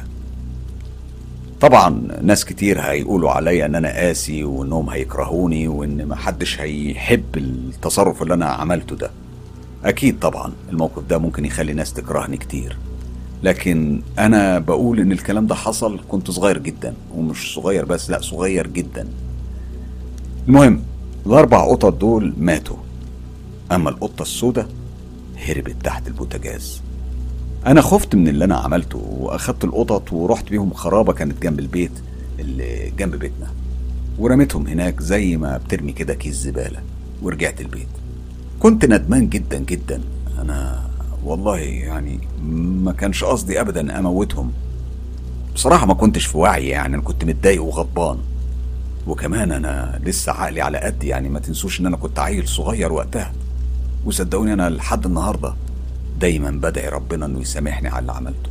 A: طبعا ناس كتير هيقولوا عليا ان انا قاسي وانهم هيكرهوني وان محدش هيحب التصرف اللي انا عملته ده اكيد طبعا الموقف ده ممكن يخلي ناس تكرهني كتير لكن انا بقول ان الكلام ده حصل كنت صغير جدا ومش صغير بس لا صغير جدا المهم الاربع قطط دول ماتوا اما القطه السوداء هربت تحت البوتاجاز انا خفت من اللي انا عملته واخدت القطط ورحت بيهم خرابه كانت جنب البيت اللي جنب بيتنا ورميتهم هناك زي ما بترمي كده كيس زباله ورجعت البيت كنت ندمان جدا جدا انا والله يعني ما كانش قصدي ابدا اموتهم بصراحه ما كنتش في وعي يعني انا كنت متضايق وغضبان وكمان انا لسه عقلي على قد يعني ما تنسوش ان انا كنت عيل صغير وقتها وصدقوني انا لحد النهارده دايما بدعي ربنا انه يسامحني على اللي عملته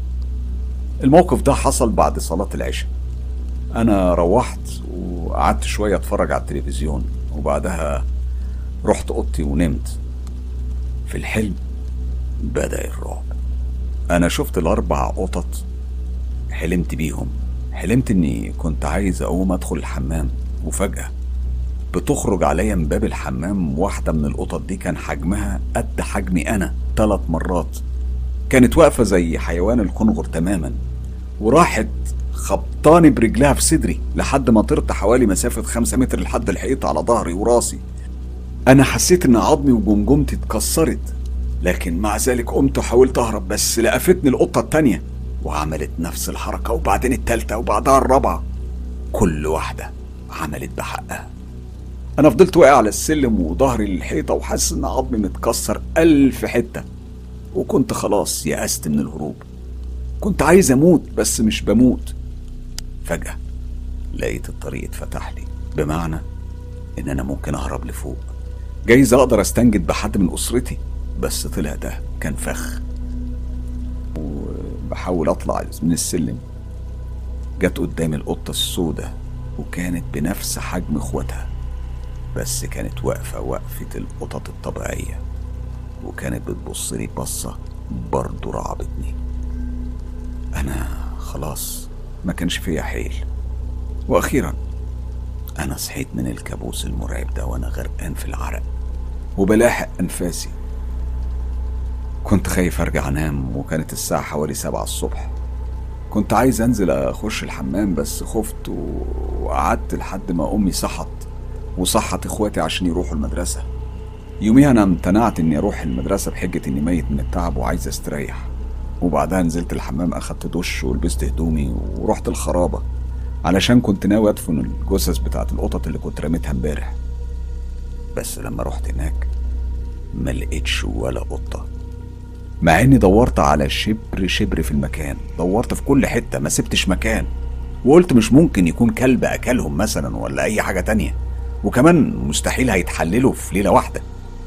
A: الموقف ده حصل بعد صلاة العشاء انا روحت وقعدت شوية اتفرج على التلفزيون وبعدها رحت اوضتي ونمت في الحلم بدأ الرعب انا شفت الاربع قطط حلمت بيهم حلمت اني كنت عايز اقوم ادخل الحمام وفجأة بتخرج عليا من باب الحمام واحدة من القطط دي كان حجمها قد حجمي أنا ثلاث مرات كانت واقفة زي حيوان الكنغر تماما وراحت خبطاني برجلها في صدري لحد ما طرت حوالي مسافة خمسة متر لحد الحيط على ظهري وراسي أنا حسيت إن عظمي وجمجمتي اتكسرت لكن مع ذلك قمت وحاولت أهرب بس لقفتني القطة التانية وعملت نفس الحركة وبعدين التالتة وبعدها الرابعة كل واحدة عملت بحقها انا فضلت واقع على السلم وظهري للحيطه وحاسس ان عظمي متكسر الف حته وكنت خلاص يأست من الهروب كنت عايز اموت بس مش بموت فجاه لقيت الطريق اتفتح لي بمعنى ان انا ممكن اهرب لفوق جايز اقدر استنجد بحد من اسرتي بس طلع ده كان فخ وبحاول اطلع من السلم جت قدامي القطه السوداء وكانت بنفس حجم اخواتها بس كانت واقفة وقفة القطط الطبيعية وكانت بتبصلي بصة برضه رعبتني أنا خلاص ما كانش فيا حيل وأخيرا أنا صحيت من الكابوس المرعب ده وأنا غرقان في العرق وبلاحق أنفاسي كنت خايف أرجع أنام وكانت الساعة حوالي سبعة الصبح كنت عايز أنزل أخش الحمام بس خفت وقعدت لحد ما أمي صحت وصحت إخواتي عشان يروحوا المدرسة يوميها أنا امتنعت إني أروح المدرسة بحجة إني ميت من التعب وعايز أستريح وبعدها نزلت الحمام أخدت دش ولبست هدومي ورحت الخرابة علشان كنت ناوي أدفن الجثث بتاعت القطط اللي كنت رميتها امبارح بس لما رحت هناك ما لقيتش ولا قطة مع اني دورت على شبر شبر في المكان دورت في كل حتة ما سبتش مكان وقلت مش ممكن يكون كلب اكلهم مثلا ولا اي حاجة تانية وكمان مستحيل هيتحللوا في ليلة واحدة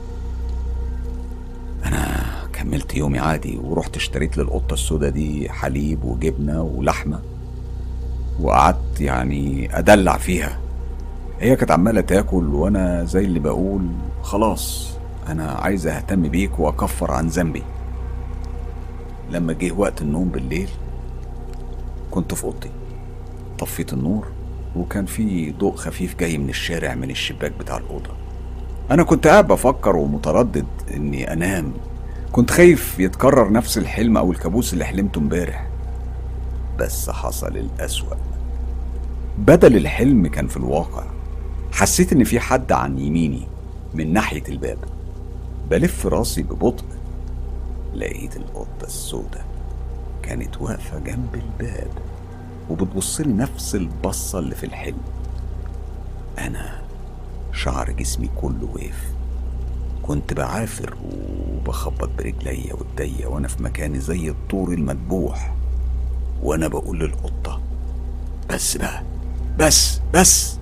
A: انا كملت يومي عادي ورحت اشتريت للقطة السودا دي حليب وجبنة ولحمة وقعدت يعني ادلع فيها هي كانت عمالة تاكل وانا زي اللي بقول خلاص انا عايز اهتم بيك واكفر عن ذنبي لما جه وقت النوم بالليل كنت في اوضتي طفيت النور وكان في ضوء خفيف جاي من الشارع من الشباك بتاع الأوضة أنا كنت قاعد بفكر ومتردد إني أنام كنت خايف يتكرر نفس الحلم أو الكابوس اللي حلمته امبارح بس حصل الأسوأ بدل الحلم كان في الواقع حسيت إن في حد عن يميني من ناحية الباب بلف راسي ببطء لقيت القطة السوداء كانت واقفة جنب الباب وبتبصلي نفس البصة اللي في الحلم أنا شعر جسمي كله وقف كنت بعافر وبخبط برجليا وايديا وانا في مكاني زي الطور المذبوح وانا بقول للقطة بس بقى بس بس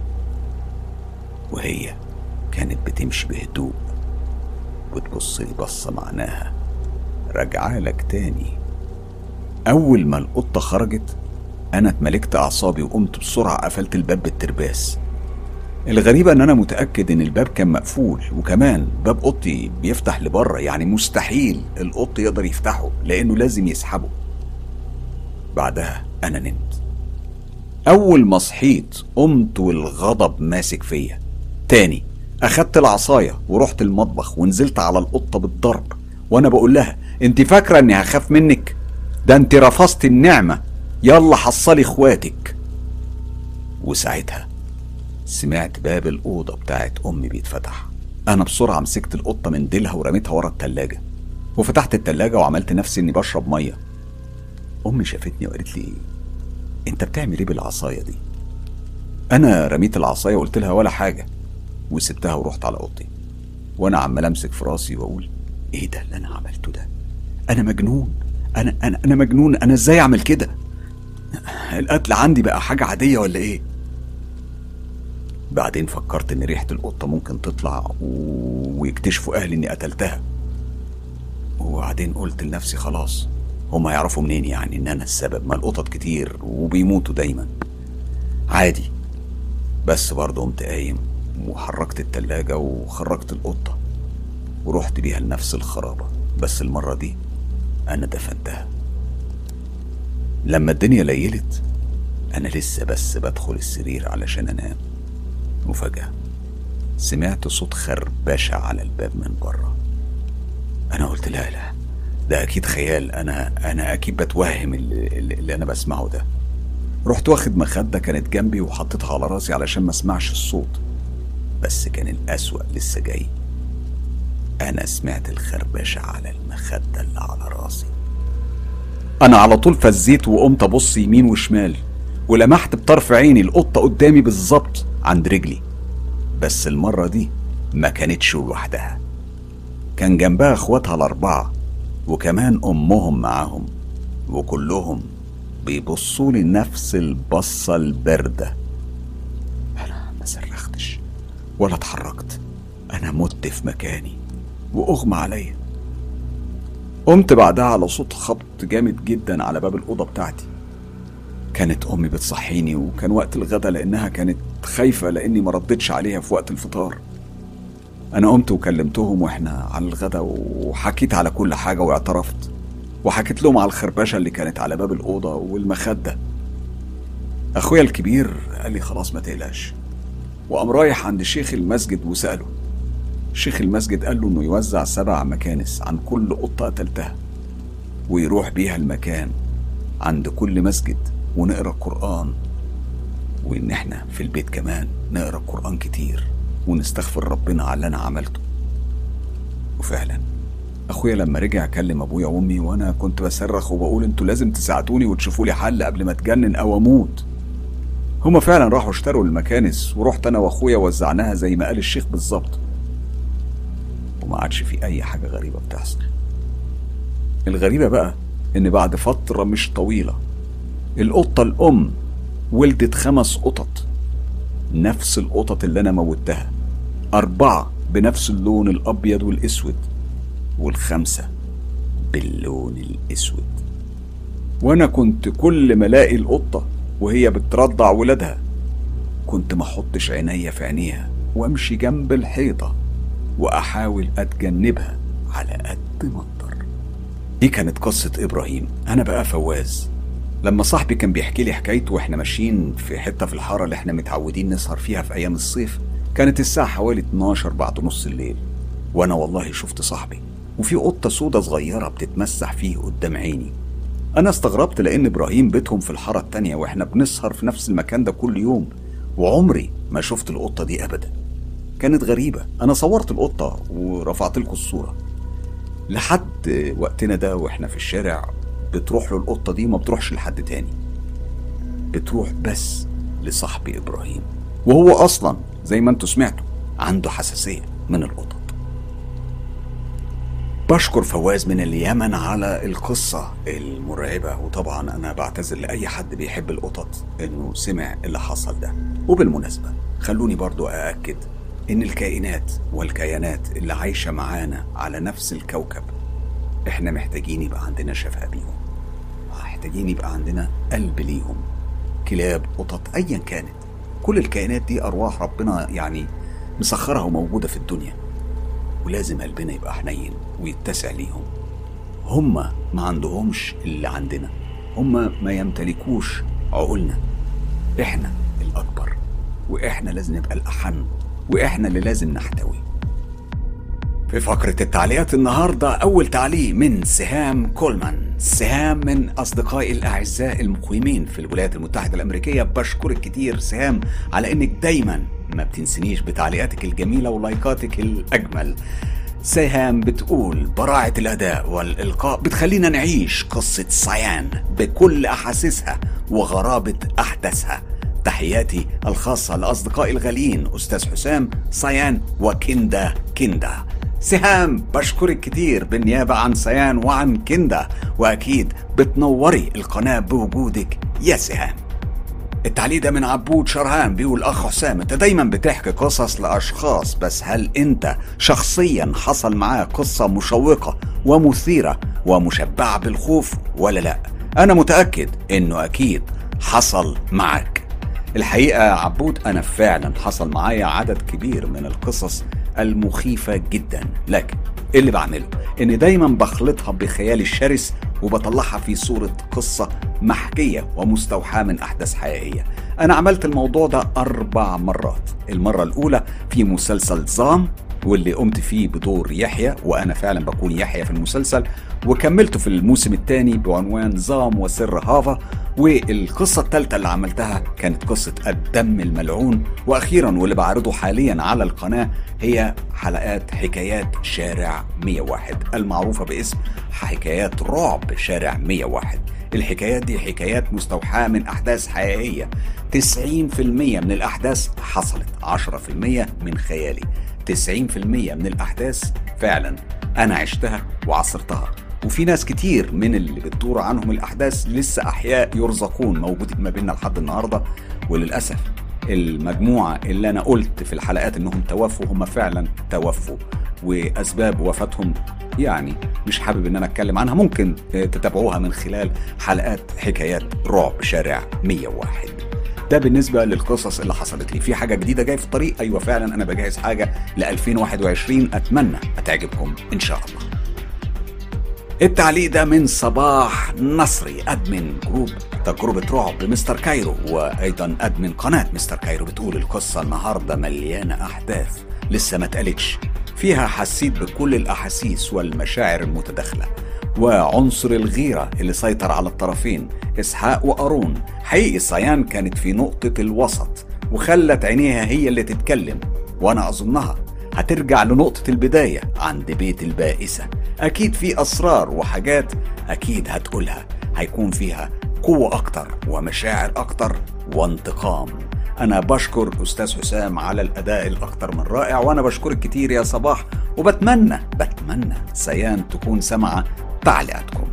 A: وهي كانت بتمشي بهدوء وتبصلي بصة معناها رجعالك تاني أول ما القطة خرجت أنا اتملكت أعصابي وقمت بسرعة قفلت الباب بالترباس الغريبة إن أنا متأكد إن الباب كان مقفول وكمان باب أوضتي بيفتح لبره يعني مستحيل القط يقدر يفتحه لأنه لازم يسحبه بعدها أنا نمت أول ما صحيت قمت والغضب ماسك فيا تاني أخدت العصاية ورحت المطبخ ونزلت على القطة بالضرب وأنا بقول لها أنت فاكرة إني هخاف منك ده أنت رفضت النعمة يلا حصلي اخواتك وساعتها سمعت باب الأوضة بتاعت أمي بيتفتح أنا بسرعة مسكت القطة من ديلها ورميتها ورا التلاجة وفتحت التلاجة وعملت نفسي إني بشرب مية أمي شافتني وقالت لي أنت بتعمل إيه بالعصاية دي؟ أنا رميت العصاية وقلت لها ولا حاجة وسبتها ورحت على أوضتي وأنا عمال أمسك في راسي وأقول إيه ده اللي أنا عملته ده؟ أنا مجنون أنا أنا أنا مجنون أنا إزاي أعمل كده؟ القتل عندي بقى حاجة عادية ولا إيه؟ بعدين فكرت إن ريحة القطة ممكن تطلع ويكتشفوا أهلي إني قتلتها وبعدين قلت لنفسي خلاص هما يعرفوا منين يعني إن أنا السبب ما القطط كتير وبيموتوا دايما عادي بس برضه قمت قايم وحركت التلاجة وخرجت القطة ورحت بيها لنفس الخرابة بس المرة دي أنا دفنتها لما الدنيا ليلت أنا لسه بس بدخل السرير علشان أنام وفجأة سمعت صوت خربشة على الباب من بره أنا قلت لا لا ده أكيد خيال أنا أنا أكيد بتوهم اللي, اللي أنا بسمعه ده رحت واخد مخدة كانت جنبي وحطيتها على راسي علشان ما اسمعش الصوت بس كان الأسوأ لسه جاي أنا سمعت الخربشة على المخدة اللي على راسي أنا على طول فزيت وقمت أبص يمين وشمال ولمحت بطرف عيني القطة قدامي بالظبط عند رجلي بس المرة دي ما كانتش لوحدها كان جنبها اخواتها الأربعة وكمان أمهم معاهم وكلهم بيبصوا لي نفس البصة الباردة أنا ما صرختش ولا اتحركت أنا مت في مكاني وأغمى عليا قمت بعدها على صوت خبط جامد جدا على باب الأوضة بتاعتي كانت أمي بتصحيني وكان وقت الغدا لأنها كانت
B: خايفة لأني ما ردتش عليها في وقت الفطار أنا قمت وكلمتهم وإحنا على الغدا وحكيت على كل حاجة واعترفت وحكيت لهم على الخربشة اللي كانت على باب الأوضة والمخدة أخويا الكبير قال لي خلاص ما تقلقش وقام رايح عند شيخ المسجد وسأله شيخ المسجد قال له إنه يوزع سبع مكانس عن كل قطة قتلتها ويروح بيها المكان عند كل مسجد ونقرا قرآن وإن إحنا في البيت كمان نقرا قرآن كتير ونستغفر ربنا على اللي أنا عملته وفعلا أخويا لما رجع كلم أبويا وأمي وأنا كنت بصرخ وبقول أنتوا لازم تساعدوني وتشوفوا لي حل قبل ما أتجنن أو أموت هما فعلا راحوا اشتروا المكانس ورحت أنا وأخويا وزعناها زي ما قال الشيخ بالظبط وما عادش في أي حاجة غريبة بتحصل الغريبة بقى إن بعد فترة مش طويلة القطة الأم ولدت خمس قطط نفس القطط اللي أنا موتها أربعة بنفس اللون الأبيض والأسود والخمسة باللون الأسود وأنا كنت كل ما ألاقي القطة وهي بترضع ولادها كنت ما أحطش عينيا في عينيها وأمشي جنب الحيطة وأحاول أتجنبها على قد ما أقدر دي كانت قصة إبراهيم أنا بقى فواز لما صاحبي كان بيحكي لي حكايته واحنا ماشيين في حتة في الحارة اللي احنا متعودين نسهر فيها في أيام الصيف كانت الساعة حوالي 12 بعد نص الليل وأنا والله شفت صاحبي وفي قطة سودة صغيرة بتتمسح فيه قدام عيني أنا استغربت لأن إبراهيم بيتهم في الحارة التانية وإحنا بنسهر في نفس المكان ده كل يوم وعمري ما شفت القطة دي أبدا كانت غريبة أنا صورت القطة ورفعت لكم الصورة لحد وقتنا ده وإحنا في الشارع بتروح له القطة دي ما بتروحش لحد تاني بتروح بس لصاحبي إبراهيم وهو أصلا زي ما انتوا سمعتوا عنده حساسية من القطط بشكر فواز من اليمن على القصة المرعبة وطبعا أنا بعتذر لأي حد بيحب القطط إنه سمع اللي حصل ده وبالمناسبة خلوني برضو أأكد إن الكائنات والكيانات اللي عايشة معانا على نفس الكوكب إحنا محتاجين يبقى عندنا شفاء بيهم محتاجين يبقى عندنا قلب ليهم كلاب قطط أيا كانت كل الكائنات دي أرواح ربنا يعني مسخرها وموجودة في الدنيا ولازم قلبنا يبقى حنين ويتسع ليهم هما ما عندهمش اللي عندنا هما ما يمتلكوش عقولنا احنا الأكبر واحنا لازم نبقى الأحن واحنا اللي لازم نحتوي في فقرة التعليقات النهاردة أول تعليق من سهام كولمان سهام من أصدقائي الأعزاء المقيمين في الولايات المتحدة الأمريكية بشكرك كتير سهام على إنك دايما ما بتنسنيش بتعليقاتك الجميلة ولايكاتك الأجمل سهام بتقول براعة الأداء والإلقاء بتخلينا نعيش قصة سيان بكل أحاسيسها وغرابة أحداثها تحياتي الخاصة لأصدقائي الغاليين أستاذ حسام سيان وكندا كندا سهام بشكرك كتير بالنيابة عن سيان وعن كندا وأكيد بتنوري القناة بوجودك يا سهام التعليق ده من عبود شرهان بيقول اخ حسام انت دايما بتحكي قصص لاشخاص بس هل انت شخصيا حصل معاك قصه مشوقه ومثيره ومشبعه بالخوف ولا لا انا متاكد انه اكيد حصل معك الحقيقه يا عبود انا فعلا حصل معايا عدد كبير من القصص المخيفه جدا لكن اللي بعمله اني دايما بخلطها بخيالي الشرس وبطلعها في صورة قصة محكية ومستوحاة من أحداث حقيقية أنا عملت الموضوع ده أربع مرات المرة الأولى في مسلسل زام واللي قمت فيه بدور يحيى وأنا فعلا بكون يحيى في المسلسل وكملته في الموسم الثاني بعنوان زام وسر هافا والقصة الثالثة اللي عملتها كانت قصة الدم الملعون وأخيرا واللي بعرضه حاليا على القناة هي حلقات حكايات شارع 101 المعروفة باسم حكايات رعب شارع 101 الحكايات دي حكايات مستوحاة من أحداث حقيقية 90% من الأحداث حصلت 10% من خيالي 90% من الأحداث فعلا أنا عشتها وعصرتها وفي ناس كتير من اللي بتدور عنهم الأحداث لسه أحياء يرزقون موجودين ما بيننا لحد النهاردة وللأسف المجموعة اللي أنا قلت في الحلقات إنهم توفوا هم فعلا توفوا وأسباب وفاتهم يعني مش حابب إن أنا أتكلم عنها ممكن تتابعوها من خلال حلقات حكايات رعب شارع 101 ده بالنسبه للقصص اللي حصلت لي في حاجه جديده جايه في الطريق ايوه فعلا انا بجهز حاجه ل 2021 اتمنى هتعجبكم ان شاء الله التعليق ده من صباح نصري ادمن جروب تجربة رعب مستر كايرو وايضا ادمن قناة مستر كايرو بتقول القصة النهاردة مليانة احداث لسه ما اتقالتش فيها حسيت بكل الاحاسيس والمشاعر المتداخلة وعنصر الغيرة اللي سيطر على الطرفين اسحاق وقارون حقيقي صيان كانت في نقطة الوسط وخلت عينيها هي اللي تتكلم وانا اظنها هترجع لنقطة البداية عند بيت البائسة أكيد في أسرار وحاجات أكيد هتقولها هيكون فيها قوة أكتر ومشاعر أكتر وانتقام أنا بشكر أستاذ حسام على الأداء الأكتر من رائع وأنا بشكرك كتير يا صباح وبتمنى بتمنى سيان تكون سمع تعليقاتكم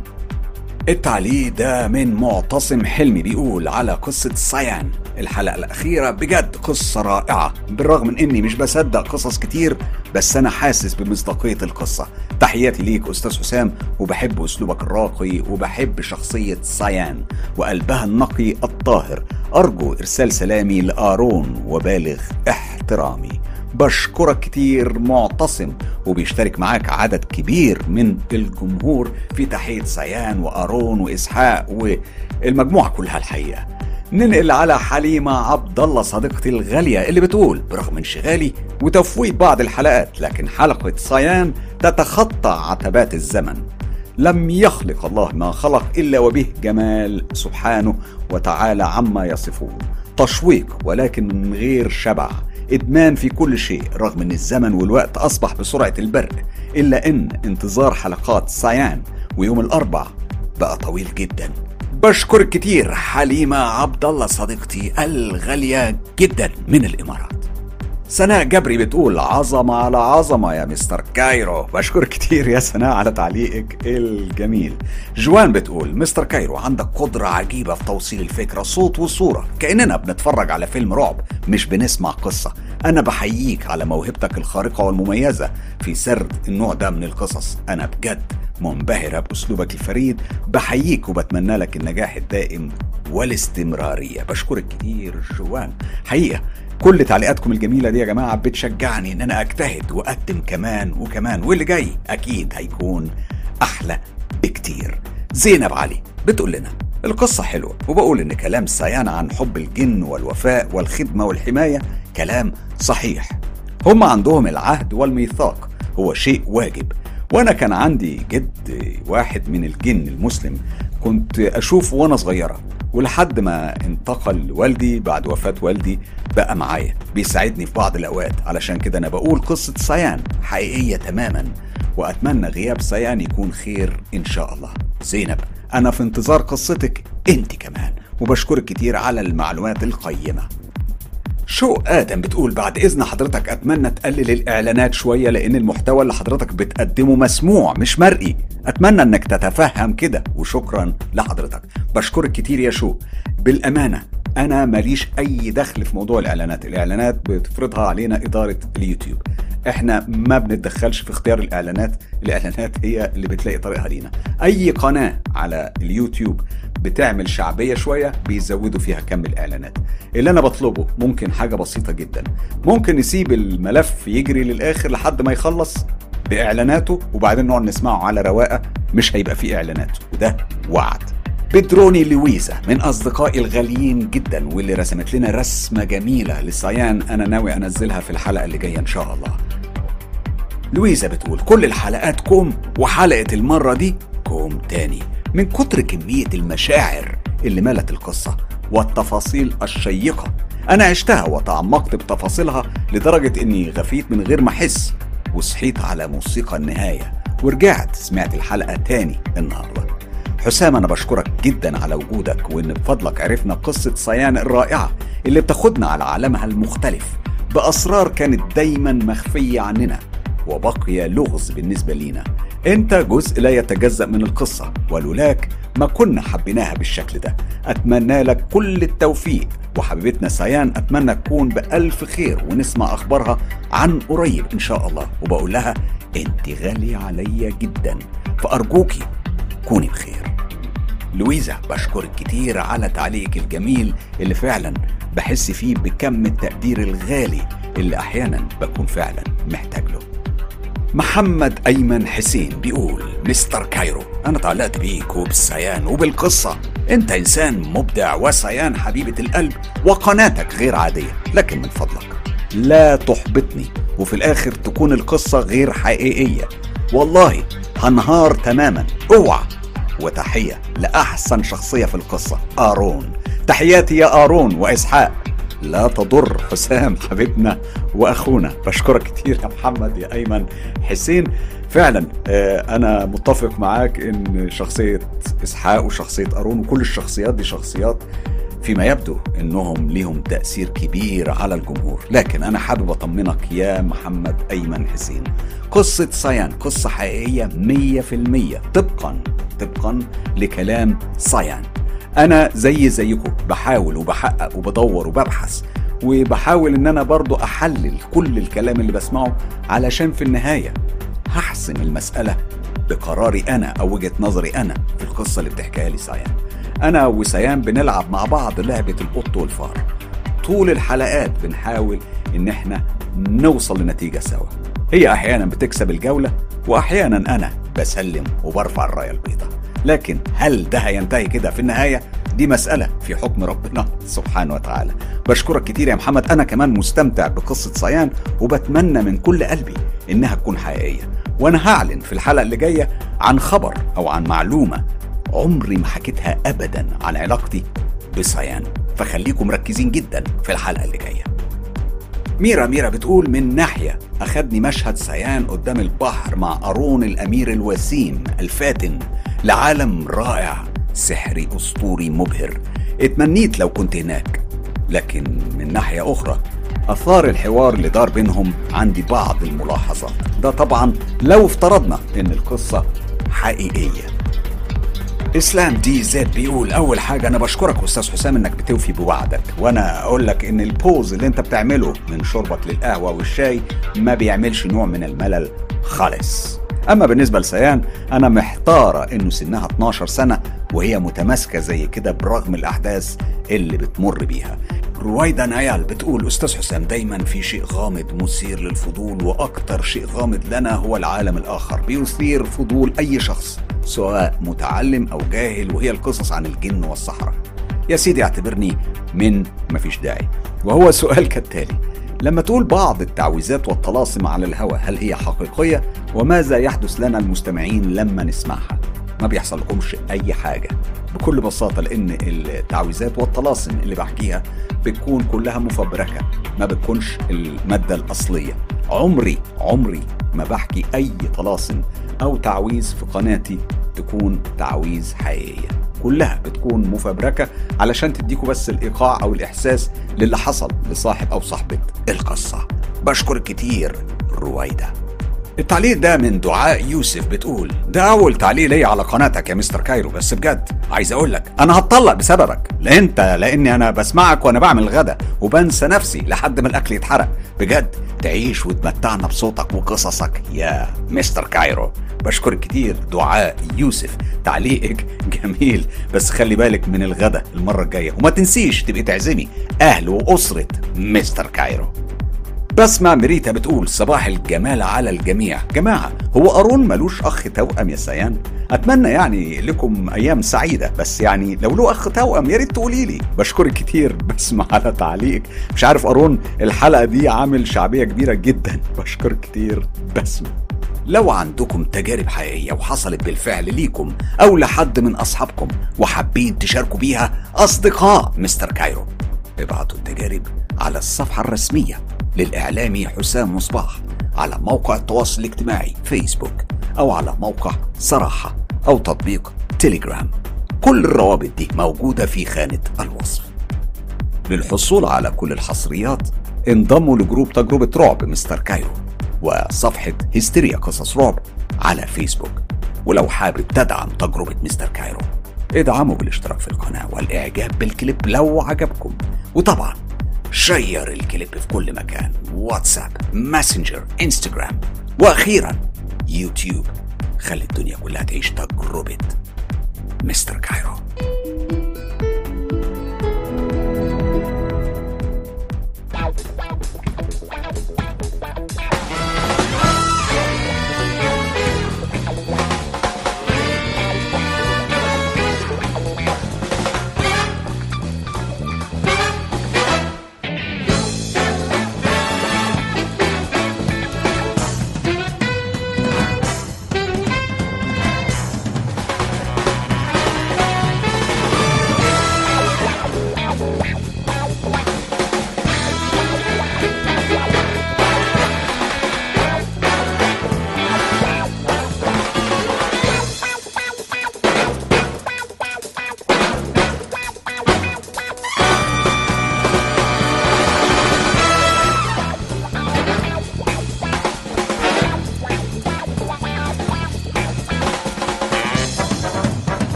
B: التعليق ده من معتصم حلمي بيقول على قصة سيان الحلقة الأخيرة بجد قصة رائعة بالرغم من إني مش بصدق قصص كتير بس أنا حاسس بمصداقية القصة تحياتي ليك أستاذ حسام وبحب أسلوبك الراقي وبحب شخصية سيان وقلبها النقي الطاهر أرجو إرسال سلامي لآرون وبالغ احترامي بشكرك كتير معتصم وبيشترك معاك عدد كبير من الجمهور في تحية سيان وأرون وإسحاق والمجموعة كلها الحقيقة ننقل على حليمة عبد الله صديقتي الغالية اللي بتقول برغم انشغالي وتفويت بعض الحلقات لكن حلقة صيان تتخطى عتبات الزمن لم يخلق الله ما خلق إلا وبه جمال سبحانه وتعالى عما يصفون تشويق ولكن من غير شبع إدمان في كل شيء رغم أن الزمن والوقت أصبح بسرعة البرق إلا أن انتظار حلقات سايان ويوم الأربع بقى طويل جدا بشكرك كتير حليمة عبد الله صديقتي الغالية جدا من الإمارات سناء جبري بتقول عظمة على عظمة يا مستر كايرو بشكر كتير يا سناء على تعليقك الجميل جوان بتقول مستر كايرو عندك قدرة عجيبة في توصيل الفكرة صوت وصورة كأننا بنتفرج على فيلم رعب مش بنسمع قصة أنا بحييك على موهبتك الخارقة والمميزة في سرد النوع ده من القصص أنا بجد منبهرة بأسلوبك الفريد بحييك وبتمنى لك النجاح الدائم والاستمرارية بشكرك كتير جوان حقيقة كل تعليقاتكم الجميلة دي يا جماعة بتشجعني إن أنا أجتهد وأقدم كمان وكمان واللي جاي أكيد هيكون أحلى بكتير زينب علي بتقول لنا القصة حلوة وبقول إن كلام سيان عن حب الجن والوفاء والخدمة والحماية كلام صحيح هم عندهم العهد والميثاق هو شيء واجب وأنا كان عندي جد واحد من الجن المسلم كنت أشوفه وأنا صغيرة ولحد ما انتقل والدي بعد وفاة والدي بقى معايا بيساعدني في بعض الأوقات علشان كده أنا بقول قصة سيان حقيقية تماما وأتمنى غياب سيان يكون خير إن شاء الله زينب أنا في انتظار قصتك أنت كمان وبشكرك كتير على المعلومات القيمة شو آدم بتقول بعد إذن حضرتك أتمنى تقلل الإعلانات شوية لأن المحتوى اللي حضرتك بتقدمه مسموع مش مرئي أتمنى أنك تتفهم كده وشكرا لحضرتك بشكرك كتير يا شو بالأمانة أنا ماليش أي دخل في موضوع الإعلانات الإعلانات بتفرضها علينا إدارة اليوتيوب احنا ما بنتدخلش في اختيار الاعلانات الاعلانات هي اللي بتلاقي طريقها لينا اي قناه على اليوتيوب بتعمل شعبيه شويه بيزودوا فيها كم الاعلانات اللي انا بطلبه ممكن حاجه بسيطه جدا ممكن نسيب الملف يجري للاخر لحد ما يخلص باعلاناته وبعدين نقعد نسمعه على رواقه مش هيبقى فيه اعلانات وده وعد بتروني لويزا من اصدقائي الغاليين جدا واللي رسمت لنا رسمه جميله للصيان انا ناوي انزلها في الحلقه اللي جايه ان شاء الله لويزا بتقول كل الحلقات كوم وحلقه المره دي كوم تاني من كتر كميه المشاعر اللي ملت القصه والتفاصيل الشيقه انا عشتها وتعمقت بتفاصيلها لدرجه اني غفيت من غير ما احس وصحيت على موسيقى النهايه ورجعت سمعت الحلقه تاني النهارده حسام انا بشكرك جدا على وجودك وان بفضلك عرفنا قصه صيان الرائعه اللي بتاخدنا على عالمها المختلف باسرار كانت دايما مخفيه عننا وبقي لغز بالنسبه لينا انت جزء لا يتجزا من القصه ولولاك ما كنا حبيناها بالشكل ده اتمنى لك كل التوفيق وحبيبتنا سيان اتمنى تكون بالف خير ونسمع اخبارها عن قريب ان شاء الله وبقول لها انت غاليه عليا جدا فارجوكي كوني بخير لويزا بشكرك كتير على تعليقك الجميل اللي فعلا بحس فيه بكم التقدير الغالي اللي أحيانا بكون فعلا محتاج له محمد أيمن حسين بيقول مستر كايرو أنا اتعلقت بيك وبالسيان وبالقصة أنت إنسان مبدع وسيان حبيبة القلب وقناتك غير عادية لكن من فضلك لا تحبطني وفي الآخر تكون القصة غير حقيقية والله هنهار تماما اوعى وتحية لأحسن شخصية في القصة آرون تحياتي يا آرون وإسحاق لا تضر حسام حبيبنا واخونا بشكرك كتير يا محمد يا ايمن حسين فعلا آه، انا متفق معاك ان شخصيه اسحاق وشخصيه ارون وكل الشخصيات دي شخصيات فيما يبدو انهم ليهم تاثير كبير على الجمهور لكن انا حابب اطمنك يا محمد ايمن حسين قصه سايان قصه حقيقيه 100% طبقا طبقا لكلام سايان انا زي زيكم بحاول وبحقق وبدور وببحث وبحاول ان انا برضو احلل كل الكلام اللي بسمعه علشان في النهاية هحسم المسألة بقراري انا او وجهة نظري انا في القصة اللي بتحكيها لي سايان انا وسيان بنلعب مع بعض لعبة القط والفار طول الحلقات بنحاول ان احنا نوصل لنتيجة سوا هي احيانا بتكسب الجولة واحيانا انا بسلم وبرفع الراية البيضاء لكن هل ده هينتهي كده في النهاية دي مسألة في حكم ربنا سبحانه وتعالى بشكرك كتير يا محمد أنا كمان مستمتع بقصة صيان وبتمنى من كل قلبي إنها تكون حقيقية وأنا هعلن في الحلقة اللي جاية عن خبر أو عن معلومة عمري ما حكيتها أبدا عن علاقتي بصيان فخليكم مركزين جدا في الحلقة اللي جاية ميرا ميرا بتقول من ناحية أخدني مشهد سيان قدام البحر مع أرون الأمير الوسيم الفاتن لعالم رائع سحري أسطوري مبهر اتمنيت لو كنت هناك لكن من ناحية أخرى أثار الحوار اللي دار بينهم عندي بعض الملاحظات ده طبعا لو افترضنا إن القصة حقيقية اسلام دي زد بيقول اول حاجه انا بشكرك استاذ حسام انك بتوفي بوعدك وانا اقول لك ان البوز اللي انت بتعمله من شربك للقهوه والشاي ما بيعملش نوع من الملل خالص اما بالنسبه لسيان انا محتاره انه سنها 12 سنه وهي متماسكه زي كده برغم الاحداث اللي بتمر بيها رويدا نايال بتقول استاذ حسام دايما في شيء غامض مثير للفضول واكتر شيء غامض لنا هو العالم الاخر بيثير فضول اي شخص سواء متعلم او جاهل وهي القصص عن الجن والسحره يا سيدي اعتبرني من مفيش داعي وهو سؤال كالتالي لما تقول بعض التعويذات والطلاسم على الهوى هل هي حقيقية وماذا يحدث لنا المستمعين لما نسمعها ما بيحصل لكمش اي حاجة بكل بساطة لان التعويذات والطلاسم اللي بحكيها بتكون كلها مفبركة ما بتكونش المادة الاصلية عمري عمري ما بحكي اي طلاسم او تعويذ في قناتي تكون تعويذ حقيقيه كلها بتكون مفبركه علشان تديكوا بس الايقاع او الاحساس للي حصل لصاحب او صاحبه القصه بشكر كتير رويده التعليق ده من دعاء يوسف بتقول ده اول تعليق ليا على قناتك يا مستر كايرو بس بجد عايز اقول لك انا هتطلق بسببك لا انت لاني انا بسمعك وانا بعمل غدا وبنسى نفسي لحد ما الاكل يتحرق بجد تعيش وتمتعنا بصوتك وقصصك يا مستر كايرو بشكرك كتير دعاء يوسف تعليقك جميل بس خلي بالك من الغدا المره الجايه وما تنسيش تبقي تعزمي اهل واسره مستر كايرو بسمع مريتا بتقول صباح الجمال على الجميع جماعة هو أرون ملوش أخ توأم يا سيان أتمنى يعني لكم أيام سعيدة بس يعني لو له أخ توأم يا ريت تقولي لي بشكرك كتير بسمع على تعليقك مش عارف أرون الحلقة دي عامل شعبية كبيرة جدا بشكرك كتير بسمع لو عندكم تجارب حقيقية وحصلت بالفعل ليكم أو لحد من أصحابكم وحابين تشاركوا بيها أصدقاء مستر كايرو ابعتوا التجارب على الصفحة الرسمية للإعلامي حسام مصباح على موقع التواصل الاجتماعي فيسبوك أو على موقع صراحة أو تطبيق تيليجرام كل الروابط دي موجودة في خانة الوصف للحصول على كل الحصريات انضموا لجروب تجربة رعب مستر كايرو وصفحة هستيريا قصص رعب على فيسبوك ولو حابب تدعم تجربة مستر كايرو ادعموا بالاشتراك في القناة والإعجاب بالكليب لو عجبكم وطبعا شير الكليب في كل مكان واتساب ماسنجر انستجرام وأخيرا يوتيوب خلي الدنيا كلها تعيش تجربة مستر كايرو